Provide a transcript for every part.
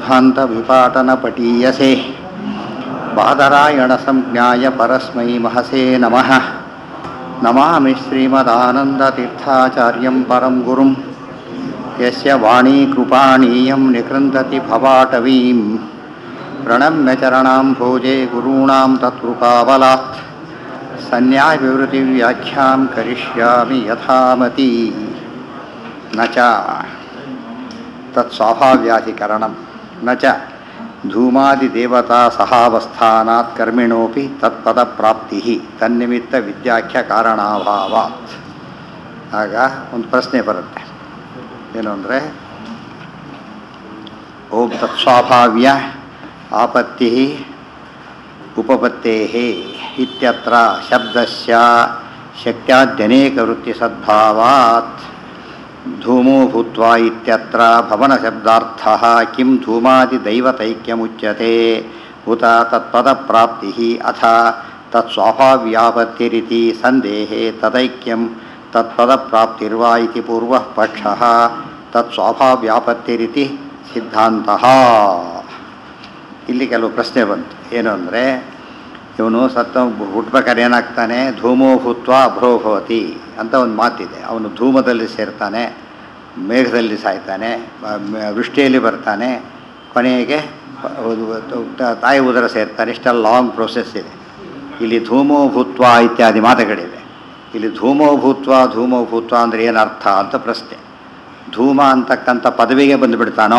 सिद्धान्तविपाटनपटीयसे बादरायणसंज्ञाय परस्मै महसे नमः नमामि श्रीमदानन्दतीर्थाचार्यं परं गुरुं यस्य वाणी कृपाणीयं निकृन्दति भवाटवीं प्रणम्य चरणां भोजे गुरूणां तत्कृपाबलात् सन्न्यायविवृतिव्याख्यां करिष्यामि यथामती न च तत्स्वाभाव्याधिकरणं न च ಧೂಮಾದಿದೇವತಾ ಸಹಾವಸ್ಥಾನಾತ್ ಕರ್ಮಿಣೋಪಿ ತತ್ಪದಪ್ರಾಪ್ತಿ ತನ್ನಿಮಿತ್ತ ವಿದ್ಯಾಖ್ಯ ಕಾರಣಾಭಾವಾತ್ ಆಗ ಒಂದು ಪ್ರಶ್ನೆ ಬರುತ್ತೆ ಏನು ಅಂದರೆ ಓಂ ತತ್ಸ್ವಾಭಾವ್ಯ ಆಪತ್ತಿ ಉಪಪತ್ತೇ ಇತ್ಯತ್ರ ಶಬ್ದಸ್ಯ ಶಕ್ಯಾದ್ಯನೇಕವೃತ್ತಿಸದ್ಭಾವಾತ್ ಧೂಮೋ ಭೂತ್ವಾ ಇತ್ಯತ್ರ ಭವನಶಬ್ದಾರ್ಥಃ ಕಿಂ ಧೂಮಾದಿದೈವತೈಕ್ಯಮುಚ್ಯತೆ ಉತ ತತ್ಪದಪ್ರಾಪ್ತಿः ಅಥ ತತ್ಸ್ವಾಭಾವ್ಯಾಪತ್ತಿರಿತಿ ಸಂದೇಹೆ ತದೈಕ್ಯಂ ತತ್ಪದಪ್ರಾಪ್ತಿರ್ವಾ ಇತಿ ಪೂರ್ವಃ ಪಕ್ಷಃ ತತ್ಸ್ವಾಭಾವ್ಯಾಪತ್ತಿರಿತಿ ಸಿದ್ಧಾಂತಃ ಇಲ್ಲಿ ಕೆಲವು ಪ್ರಶ್ನೆ ಬಂತು ಏನು ಅಂದರೆ ಇವನು ಸತ್ತ ಹುಟ್ಬೇಕಾದ್ರೆ ಏನಾಗ್ತಾನೆ ಧೂಮೋ ಭೂತ್ವ ಅಭ್ರೋ ಭವತಿ ಅಂತ ಒಂದು ಮಾತಿದೆ ಅವನು ಧೂಮದಲ್ಲಿ ಸೇರ್ತಾನೆ ಮೇಘದಲ್ಲಿ ಸಾಯ್ತಾನೆ ಮ- ವೃಷ್ಟಿಯಲ್ಲಿ ಬರ್ತಾನೆ ಕೊನೆಗೆ ತಾಯಿ ಉದರ ಸೇರ್ತಾನೆ ಇಷ್ಟೆಲ್ಲ ಲಾಂಗ್ ಪ್ರೋಸೆಸ್ ಇದೆ ಇಲ್ಲಿ ಧೂಮೋ ಭೂತ್ವ ಇತ್ಯಾದಿ ಮಾತುಗಳಿವೆ ಇಲ್ಲಿ ಧೂಮೋ ಭೂತ್ವ ಧೂಮೋ ಭೂತ್ವ ಅಂದರೆ ಏನು ಅರ್ಥ ಅಂತ ಪ್ರಶ್ನೆ ಧೂಮ ಅಂತಕ್ಕಂಥ ಪದವಿಗೆ ಬಂದುಬಿಡ್ತಾನೋ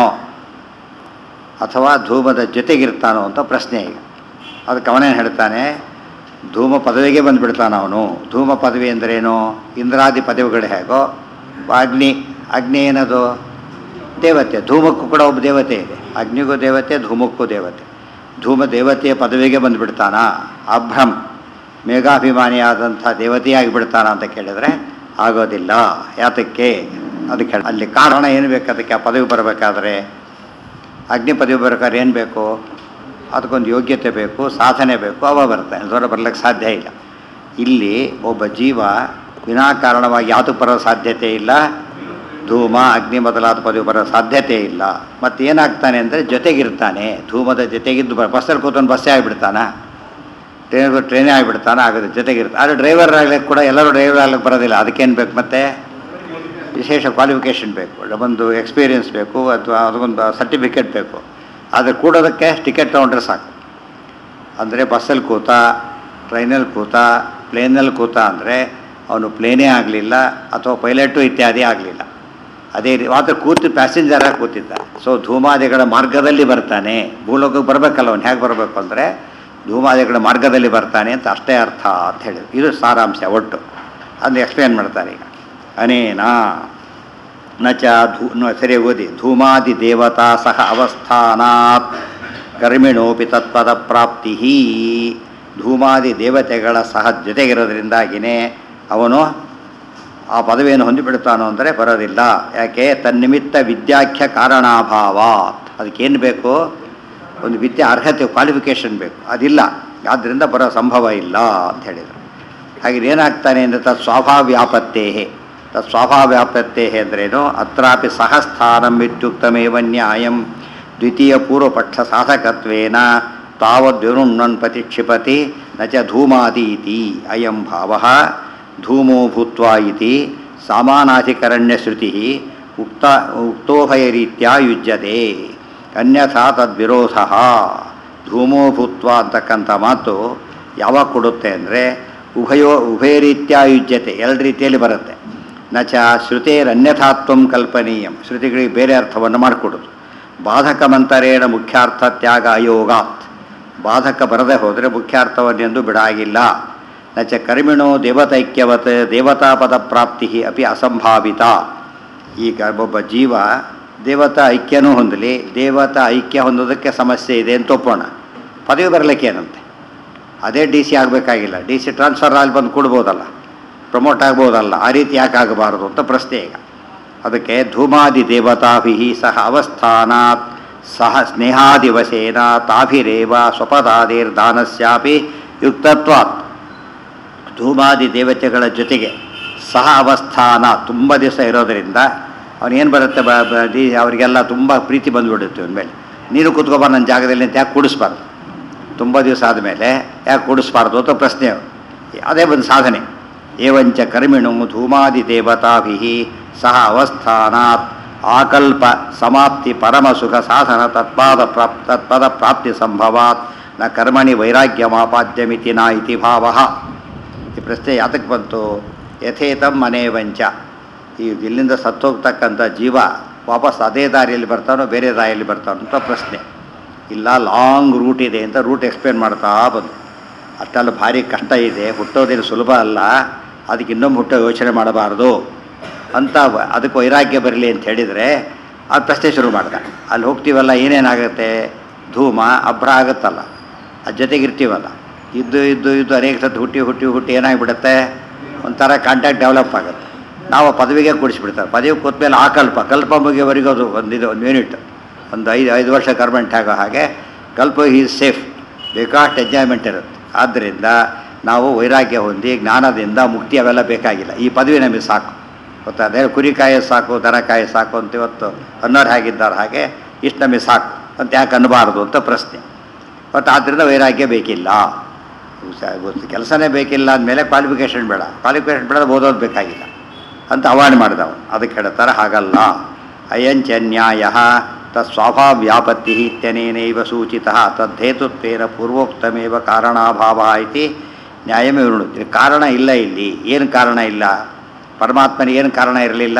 ಅಥವಾ ಧೂಮದ ಜೊತೆಗಿರ್ತಾನೋ ಅಂತ ಪ್ರಶ್ನೆ ಈಗ ಅದಕ್ಕೆ ಅವನೇನು ಹೇಳ್ತಾನೆ ಧೂಮ ಪದವಿಗೆ ಬಂದುಬಿಡ್ತಾನೆ ಅವನು ಧೂಮ ಪದವಿ ಅಂದ್ರೇನು ಇಂದ್ರಾದಿ ಪದವಿಗಳು ಹೇಗೋ ಅಗ್ನಿ ಅಗ್ನಿ ಏನದು ದೇವತೆ ಧೂಮಕ್ಕೂ ಕೂಡ ಒಬ್ಬ ದೇವತೆ ಇದೆ ಅಗ್ನಿಗೂ ದೇವತೆ ಧೂಮಕ್ಕೂ ದೇವತೆ ಧೂಮ ದೇವತೆಯ ಪದವಿಗೆ ಬಂದುಬಿಡ್ತಾನ ಅಭ್ರಂ ಮೇಘಾಭಿಮಾನಿಯಾದಂಥ ದೇವತೆಯಾಗಿ ಬಿಡ್ತಾನ ಅಂತ ಕೇಳಿದರೆ ಆಗೋದಿಲ್ಲ ಯಾತಕ್ಕೆ ಅದಕ್ಕೆ ಅಲ್ಲಿ ಕಾರಣ ಏನು ಬೇಕು ಅದಕ್ಕೆ ಆ ಪದವಿ ಬರಬೇಕಾದ್ರೆ ಅಗ್ನಿ ಪದವಿ ಬರ್ಬೇಕಾದ್ರೆ ಏನು ಬೇಕು ಅದಕ್ಕೊಂದು ಯೋಗ್ಯತೆ ಬೇಕು ಸಾಧನೆ ಬೇಕು ಅವ ಬರ್ತಾನೆ ದೂರ ಬರ್ಲಿಕ್ಕೆ ಸಾಧ್ಯ ಇಲ್ಲ ಇಲ್ಲಿ ಒಬ್ಬ ಜೀವ ವಿನಾಕಾರಣವಾಗಿ ಯಾವುದಕ್ಕೆ ಬರೋ ಸಾಧ್ಯತೆ ಇಲ್ಲ ಧೂಮ ಅಗ್ನಿ ಮೊದಲಾದ ಪದವಿ ಬರೋ ಸಾಧ್ಯತೆ ಇಲ್ಲ ಮತ್ತು ಏನಾಗ್ತಾನೆ ಅಂದರೆ ಜೊತೆಗಿರ್ತಾನೆ ಧೂಮದ ಜೊತೆಗಿದ್ದು ಬ ಬಸ್ಸಲ್ಲಿ ಕೂತ್ಕೊಂಡು ಬಸ್ಸೇ ಆಗಿಬಿಡ್ತಾನ ಟ್ರೈನ್ ಟ್ರೈನೇ ಆಗಿಬಿಡ್ತಾನೆ ಆಗೋದು ಜೊತೆಗಿರ್ತಾನೆ ಆದರೆ ಡ್ರೈವರ್ ಆಗ್ಲಿಕ್ಕೆ ಕೂಡ ಎಲ್ಲರೂ ಡ್ರೈವರ್ ಆಗ್ಲಿಕ್ಕೆ ಬರೋದಿಲ್ಲ ಅದಕ್ಕೇನು ಬೇಕು ಮತ್ತೆ ವಿಶೇಷ ಕ್ವಾಲಿಫಿಕೇಷನ್ ಬೇಕು ಒಂದು ಎಕ್ಸ್ಪೀರಿಯನ್ಸ್ ಬೇಕು ಅಥವಾ ಅದಕ್ಕೊಂದು ಸರ್ಟಿಫಿಕೇಟ್ ಬೇಕು ಆದರೆ ಕೂಡೋದಕ್ಕೆ ಟಿಕೆಟ್ ತೊಗೊಂಡ್ರೆ ಸಾಕು ಅಂದರೆ ಬಸ್ಸಲ್ಲಿ ಕೂತ ಟ್ರೈನಲ್ಲಿ ಕೂತ ಪ್ಲೇನಲ್ಲಿ ಕೂತ ಅಂದರೆ ಅವನು ಪ್ಲೇನೇ ಆಗಲಿಲ್ಲ ಅಥವಾ ಪೈಲಟು ಇತ್ಯಾದಿ ಆಗಲಿಲ್ಲ ಅದೇ ರೀ ಮಾತ್ರ ಕೂತು ಪ್ಯಾಸೆಂಜರಾಗಿ ಕೂತಿದ್ದ ಸೊ ಧೂಮಾದಿಗಳ ಮಾರ್ಗದಲ್ಲಿ ಬರ್ತಾನೆ ಭೂಲೋಕಕ್ಕೆ ಬರಬೇಕಲ್ಲ ಅವನು ಹೇಗೆ ಬರಬೇಕು ಅಂದರೆ ಧೂಮಾದಿಗಳ ಮಾರ್ಗದಲ್ಲಿ ಬರ್ತಾನೆ ಅಂತ ಅಷ್ಟೇ ಅರ್ಥ ಅಂತ ಹೇಳಿದ್ರು ಇದು ಸಾರಾಂಶ ಒಟ್ಟು ಅದನ್ನ ಎಕ್ಸ್ಪ್ಲೇನ್ ಮಾಡ್ತಾರೆ ಈಗ ಅನೇನಾ ನ ಚ ಧೂ ನ ಸರಿಯಾಗಿ ಓದಿ ಧೂಮಾದಿ ದೇವತಾ ಸಹ ಅವಸ್ಥಾನಾತ್ ಕರ್ಮಿಣೋಪಿ ತತ್ಪದ ಪ್ರಾಪ್ತಿ ಧೂಮಾದಿ ದೇವತೆಗಳ ಸಹ ಜೊತೆಗಿರೋದ್ರಿಂದಾಗಿಯೇ ಅವನು ಆ ಪದವಿಯನ್ನು ಹೊಂದಿಬಿಡ್ತಾನೋ ಅಂದರೆ ಬರೋದಿಲ್ಲ ಯಾಕೆ ತನ್ನಿಮಿತ್ತ ವಿದ್ಯಾಖ್ಯ ಕಾರಣಾಭಾವಾತ್ ಅದಕ್ಕೇನು ಬೇಕು ಒಂದು ವಿದ್ಯೆ ಅರ್ಹತೆ ಕ್ವಾಲಿಫಿಕೇಷನ್ ಬೇಕು ಅದಿಲ್ಲ ಆದ್ದರಿಂದ ಬರೋ ಸಂಭವ ಇಲ್ಲ ಅಂತ ಹೇಳಿದರು ಹಾಗೆ ಏನಾಗ್ತಾನೆ ಅಂದರೆ ತತ್ ಸ್ವಾಭಾವ್ಯಾಪತ್ತೇ ತತ್ ಸ್ವಾಭಾವ್ಯಾಪತ್ತೇ ಅಂದ್ರೇನು ಅತ್ರಾಪಿ ಸಹಸ್ಥಾನಂ ಇತ್ಯುಕ್ತಮೇವ ನ್ಯಾಯಂ ದ್ವಿತೀಯ ಪೂರ್ವಪಕ್ಷ ಸಾಧಕತ್ವೇನ ತಾವದ್ವಿರುಣ್ಣನ್ ಪ್ರತಿಕ್ಷಿಪತಿ ನ ಚ ಧೂಮಾದಿ ಇತಿ ಅಯಂ ಭಾವ ಧೂಮೋ ಭೂತ್ವಾ ಇತಿ ಸಾಮಾನಾಧಿಕರಣ್ಯಶ್ರುತಿ ಉಕ್ತ ಉಕ್ತೋಭಯರೀತ್ಯ ಯುಜ್ಯತೆ ಅನ್ಯಥಾ ತದ್ವಿರೋಧ ಧೂಮೋ ಭೂತ್ವ ಅಂತಕ್ಕಂಥ ಮಾತು ಯಾವಾಗ ಕೊಡುತ್ತೆ ಅಂದರೆ ಉಭಯೋ ಉಭಯ ರೀತ್ಯ ಯುಜ್ಯತೆ ಎರಡು ರೀತಿಯಲ್ಲಿ ಬರುತ್ತೆ ನ ಚ ಶ್ರುತೇರನ್ಯಥಾತ್ವಂ ಕಲ್ಪನೀಯಂ ಶ್ರುತಿಗಳಿಗೆ ಬೇರೆ ಅರ್ಥವನ್ನು ಮಾಡಿಕೊಡೋದು ಬಾಧಕ ಮಂತರೇಣ ಮುಖ್ಯಾರ್ಥ ತ್ಯಾಗ ಅಯೋಗಾತ್ ಬಾಧಕ ಬರದೆ ಹೋದರೆ ಮುಖ್ಯಾರ್ಥವನ್ನೆಂದು ಬಿಡಾಗಿಲ್ಲ ನ ಚ ಕರ್ಮಿಣೋ ದೇವತೈಕ್ಯವತ್ ದೇವತಾ ಪದ ಪ್ರಾಪ್ತಿ ಅಪಿ ಅಸಂಭಾವಿತ ಈಗ ಒಬ್ಬ ಜೀವ ದೇವತಾ ಐಕ್ಯನೂ ಹೊಂದಲಿ ದೇವತಾ ಐಕ್ಯ ಹೊಂದೋದಕ್ಕೆ ಸಮಸ್ಯೆ ಇದೆ ಅಂತ ಒಪ್ಪೋಣ ಪದವಿ ಬರಲಿಕ್ಕೆ ಏನಂತೆ ಅದೇ ಡಿ ಸಿ ಆಗಬೇಕಾಗಿಲ್ಲ ಡಿ ಸಿ ಟ್ರಾನ್ಸ್ಫರ್ ಅಲ್ಲಿ ಬಂದು ಕೊಡ್ಬೋದಲ್ಲ ಪ್ರಮೋಟ್ ಆಗ್ಬೋದಲ್ಲ ಆ ರೀತಿ ಯಾಕೆ ಆಗಬಾರದು ಅಂತ ಪ್ರಶ್ನೆ ಈಗ ಅದಕ್ಕೆ ಧೂಮಾದಿ ದೇವತಾಭಿ ಸಹ ಅವಸ್ಥಾನಾತ್ ಸಹ ಸ್ನೇಹಾದಿವಶೇನ ತಾಭಿರೇವ ಸ್ವಪದಾದಿರ್ದಾನಸ್ಯಾಪಿ ಯುಕ್ತತ್ವಾತ್ ಧೂಮಾದಿ ದೇವತೆಗಳ ಜೊತೆಗೆ ಸಹ ಅವಸ್ಥಾನ ತುಂಬ ದಿವಸ ಇರೋದರಿಂದ ಅವನೇನು ಬರುತ್ತೆ ಬ ಬ- ದಿ- ಅವರಿಗೆಲ್ಲ ತುಂಬ ಪ್ರೀತಿ ಬಂದುಬಿಡುತ್ತೆ ಅವನ ಮೇಲೆ ನೀನು ಕೂತ್ಕೊಬಾರ ನನ್ನ ಜಾಗದಲ್ಲಿ ಅಂತ ಯಾಕೆ ಕೂಡಿಸ್ಬಾರ್ದು ತುಂಬ ದಿವಸ ಆದಮೇಲೆ ಯಾಕೆ ಕೂಡಿಸ್ಬಾರ್ದು ಅಂತ ಪ್ರಶ್ನೆ ಅದೇ ಒಂದು ಸಾಧನೆ ಏವಂಚ ಕರ್ಮಿಣು ಧೂಮಾದಿ ದೇವತಾಭಿ ಸಹ ಅವಸ್ಥಾನಾತ್ ಆಕಲ್ಪ ಸಮಾಪ್ತಿ ಪರಮ ಸುಖ ಸಾಧನ ತತ್ಪಾದ ಪ್ರಾಪ್ ತತ್ಪದ ಪ್ರಾಪ್ತಿ ಸಂಭವಾತ್ ನ ಕರ್ಮಣಿ ವೈರಾಗ್ಯಮಾಪಾದ್ಯಮಿತಿ ನ ಇತಿ ಭಾವ ಈ ಪ್ರಶ್ನೆ ಯಾತಕ್ಕೆ ಬಂತು ಯಥೇತಂ ಮನೆ ವಂಚ ಈ ಇಲ್ಲಿಂದ ಸತ್ತೋಗ್ತಕ್ಕಂಥ ಜೀವ ವಾಪಸ್ ಅದೇ ದಾರಿಯಲ್ಲಿ ಬರ್ತಾನೋ ಬೇರೆ ದಾರಿಯಲ್ಲಿ ಬರ್ತಾನೋ ಅಂತ ಪ್ರಶ್ನೆ ಇಲ್ಲ ಲಾಂಗ್ ರೂಟ್ ಇದೆ ಅಂತ ರೂಟ್ ಎಕ್ಸ್ಪ್ಲೇನ್ ಮಾಡ್ತಾ ಬಂದು ಅಷ್ಟೆಲ್ಲ ಭಾರಿ ಕಷ್ಟ ಇದೆ ಹುಟ್ಟೋದೇನು ಸುಲಭ ಅಲ್ಲ ಅದಕ್ಕೆ ಇನ್ನೊಮ್ಮೆ ಹುಟ್ಟೋ ಯೋಚನೆ ಮಾಡಬಾರ್ದು ಅಂತ ವ- ಅದಕ್ಕೆ ವೈರಾಗ್ಯ ಬರಲಿ ಅಂತ ಹೇಳಿದರೆ ಅದು ಪ್ರಶ್ನೆ ಶುರು ಮಾಡ್ದ ಅಲ್ಲಿ ಹೋಗ್ತೀವಲ್ಲ ಏನೇನಾಗುತ್ತೆ ಧೂಮ ಅಭ್ರ ಆಗುತ್ತಲ್ಲ ಅದ್ರ ಜೊತೆಗಿರ್ತೀವಲ್ಲ ಇದ್ದು ಇದ್ದು ಇದ್ದು ಅನೇಕ ಸತಿ ಹುಟ್ಟಿ ಹುಟ್ಟಿ ಹುಟ್ಟಿ ಏನಾಗಿಬಿಡುತ್ತೆ ಒಂಥರ ಕಾಂಟ್ಯಾಕ್ಟ್ ಡೆವಲಪ್ ಆಗುತ್ತೆ ನಾವು ಪದವಿಗೆ ಕೂಡಿಸ್ಬಿಡ್ತಾರೆ ಪದವಿ ಕೂತ್ಮೇಲೆ ಆ ಕಲ್ಪ ಕಲ್ಪ ಮುಗಿಯವರೆಗೂ ಅದು ಒಂದಿದು ಒಂದು ಯೂನಿಟ್ ಒಂದು ಐದು ಐದು ವರ್ಷ ಕರ್ಮೆಂಟ್ ಆಗೋ ಹಾಗೆ ಕಲ್ಪ ಈಸ್ ಸೇಫ್ ಬೇಕಾಷ್ಟು ಎಂಜಾಯ್ಮೆಂಟ್ ಇರುತ್ತೆ ಆದ್ದರಿಂದ ನಾವು ವೈರಾಗ್ಯ ಹೊಂದಿ ಜ್ಞಾನದಿಂದ ಮುಕ್ತಿ ಅವೆಲ್ಲ ಬೇಕಾಗಿಲ್ಲ ಈ ಪದವಿ ನಮಗೆ ಸಾಕು ಗೊತ್ತಾ ಅದೇ ಕುರಿ ಕಾಯ ಸಾಕು ದನ ಕಾಯ ಸಾಕು ಅಂತ ಇವತ್ತು ಅನ್ನೋರು ಹೇಗಿದ್ದಾರೆ ಹಾಗೆ ಇಷ್ಟು ನಮಗೆ ಸಾಕು ಅಂತ ಯಾಕೆ ಅನ್ನಬಾರ್ದು ಅಂತ ಪ್ರಶ್ನೆ ಬಟ್ ಆದ್ದರಿಂದ ವೈರಾಗ್ಯ ಬೇಕಿಲ್ಲ ಕೆಲಸನೇ ಬೇಕಿಲ್ಲ ಅಂದಮೇಲೆ ಕ್ವಾಲಿಫಿಕೇಷನ್ ಬೇಡ ಕ್ವಾಲಿಫಿಕೇಷನ್ ಬೇಡ ಓದೋದು ಬೇಕಾಗಿಲ್ಲ ಅಂತ ಅವಾರ್ಡ್ ಮಾಡಿದವ ಅದಕ್ಕೆ ಹೇಳ್ತಾರೆ ಹಾಗಲ್ಲ ಅಯಂಚ ನ್ಯಾಯ ತತ್ಸ್ವಾಭಾವ್ಯಾಪತ್ತಿ ಇತ್ಯನೇನೈವ ಸೂಚಿತ ತದ್ದೇತುತ್ವೇನ ಪೂರ್ವೋಕ್ತಮೇವ ಕಾರಣಾಭಾವ ಇತಿ ನ್ಯಾಯಮೇವ ನೋಡುತ್ತೀರಿ ಕಾರಣ ಇಲ್ಲ ಇಲ್ಲಿ ಏನು ಕಾರಣ ಇಲ್ಲ ಪರಮಾತ್ಮನಿಗೆ ಏನು ಕಾರಣ ಇರಲಿಲ್ಲ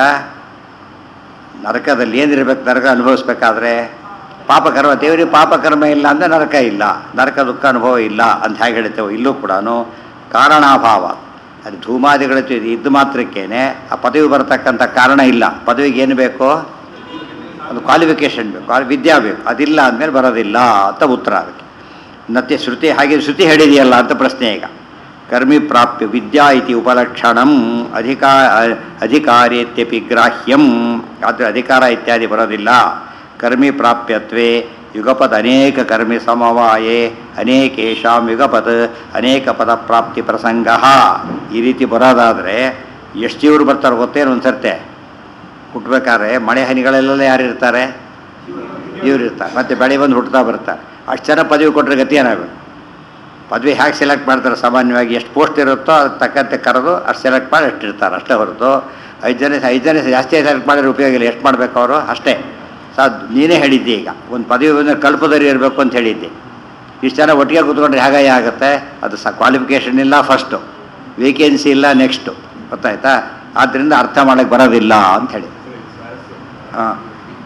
ನರಕದಲ್ಲಿ ಏನಿರ್ಬೇಕು ನರಕ ಅನುಭವಿಸ್ಬೇಕಾದ್ರೆ ಪಾಪಕರ್ಮ ದೇವರಿಗೆ ಪಾಪಕರ್ಮ ಇಲ್ಲ ಅಂದರೆ ನರಕ ಇಲ್ಲ ನರಕ ದುಃಖ ಅನುಭವ ಇಲ್ಲ ಅಂತ ಹೇಗೆ ಹೇಳ್ತೇವೆ ಇಲ್ಲೂ ಕೂಡ ಕಾರಣಾಭಾವ ಅದು ಧೂಮಾದಿಗಳ ಜೊ- ಇದ್ದು ಮಾತ್ರಕ್ಕೇನೆ ಆ ಪದವಿ ಬರತಕ್ಕಂಥ ಕಾರಣ ಇಲ್ಲ ಪದವಿಗೆ ಏನು ಬೇಕು ಒಂದು ಕ್ವಾಲಿಫಿಕೇಷನ್ ಬೇಕು ಆ ವಿದ್ಯಾ ಬೇಕು ಅದಿಲ್ಲ ಅಂದಮೇಲೆ ಬರೋದಿಲ್ಲ ಅಂತ ಉತ್ತರ ಅದಕ್ಕೆ ಮತ್ತೆ ಶ್ರುತಿ ಹಾಗೆ ಶ್ರುತಿ ಹೇಳಿದೆಯಲ್ಲ ಅಂತ ಪ್ರಶ್ನೆ ಈಗ ಕರ್ಮಿ ಪ್ರಾಪ್ಯ ವಿದ್ಯಾ ಇತಿ ಉಪಲಕ್ಷಣಂ ಅಧಿಕಾ ಅಧಿಕಾರೇತ್ಯಪಿ ಗ್ರಾಹ್ಯಂ ಆದರೆ ಅಧಿಕಾರ ಇತ್ಯಾದಿ ಬರೋದಿಲ್ಲ ಕರ್ಮಿ ಪ್ರಾಪ್ಯತ್ವೇ ಯುಗಪದ ಅನೇಕ ಕರ್ಮಿ ಸಮವಾಯೇ ಅನೇಕೇಶಾಂ ಯುಗಪದ ಅನೇಕ ಪದ ಪ್ರಾಪ್ತಿ ಪ್ರಸಂಗ ಈ ರೀತಿ ಬರೋದಾದರೆ ಎಷ್ಟು ಇವರು ಬರ್ತಾರೆ ಗೊತ್ತೇನು ಒಂದು ಸರ್ತೆ ಹುಟ್ಟಬೇಕಾದ್ರೆ ಮಳೆ ಹನಿಗಳೆಲ್ಲ ಯಾರು ಇರ್ತಾರೆ ಇವ್ರು ಇರ್ತಾರೆ ಮತ್ತು ಬೆಳೆ ಬಂದು ಹುಟ್ಟುತ್ತಾ ಬರ್ತಾರೆ ಅಷ್ಟು ಜನ ಪದವಿ ಕೊಟ್ಟರೆ ಗತಿ ಏನಾಗಬೇಕು ಪದವಿ ಹೇಗೆ ಸೆಲೆಕ್ಟ್ ಮಾಡ್ತಾರೆ ಸಾಮಾನ್ಯವಾಗಿ ಎಷ್ಟು ಪೋಸ್ಟ್ ಇರುತ್ತೋ ಅದಕ್ಕೆ ತಕ್ಕಂತೆ ಕರೆದು ಅಷ್ಟು ಸೆಲೆಕ್ಟ್ ಮಾಡಿ ಅಷ್ಟು ಇರ್ತಾರೆ ಅಷ್ಟೇ ಹೊರತು ಐದು ಜನ ಐದು ಜನ ಜಾಸ್ತಿ ಸೆಲೆಕ್ಟ್ ಮಾಡಿದ್ರೆ ಉಪಯೋಗ ಇಲ್ಲ ಎಷ್ಟು ಮಾಡಬೇಕು ಅವರು ಅಷ್ಟೇ ಸಾ ನೀನೇ ಹೇಳಿದ್ದೆ ಈಗ ಒಂದು ಪದವಿ ಬಂದರೆ ಕಲ್ಪದರಿ ಇರಬೇಕು ಅಂತ ಹೇಳಿದ್ದೆ ಇಷ್ಟು ಜನ ಒಟ್ಟಿಗೆ ಕೂತ್ಕೊಂಡ್ರೆ ಹೇಗಾಯ ಆಗುತ್ತೆ ಅದು ಸ ಕ್ವಾಲಿಫಿಕೇಷನ್ ಇಲ್ಲ ಫಸ್ಟು ವೇಕೆನ್ಸಿ ಇಲ್ಲ ನೆಕ್ಸ್ಟು ಗೊತ್ತಾಯ್ತಾ ಆದ್ದರಿಂದ ಅರ್ಥ ಮಾಡೋಕ್ಕೆ ಬರೋದಿಲ್ಲ ಅಂತ ಹೇಳಿ ಹಾಂ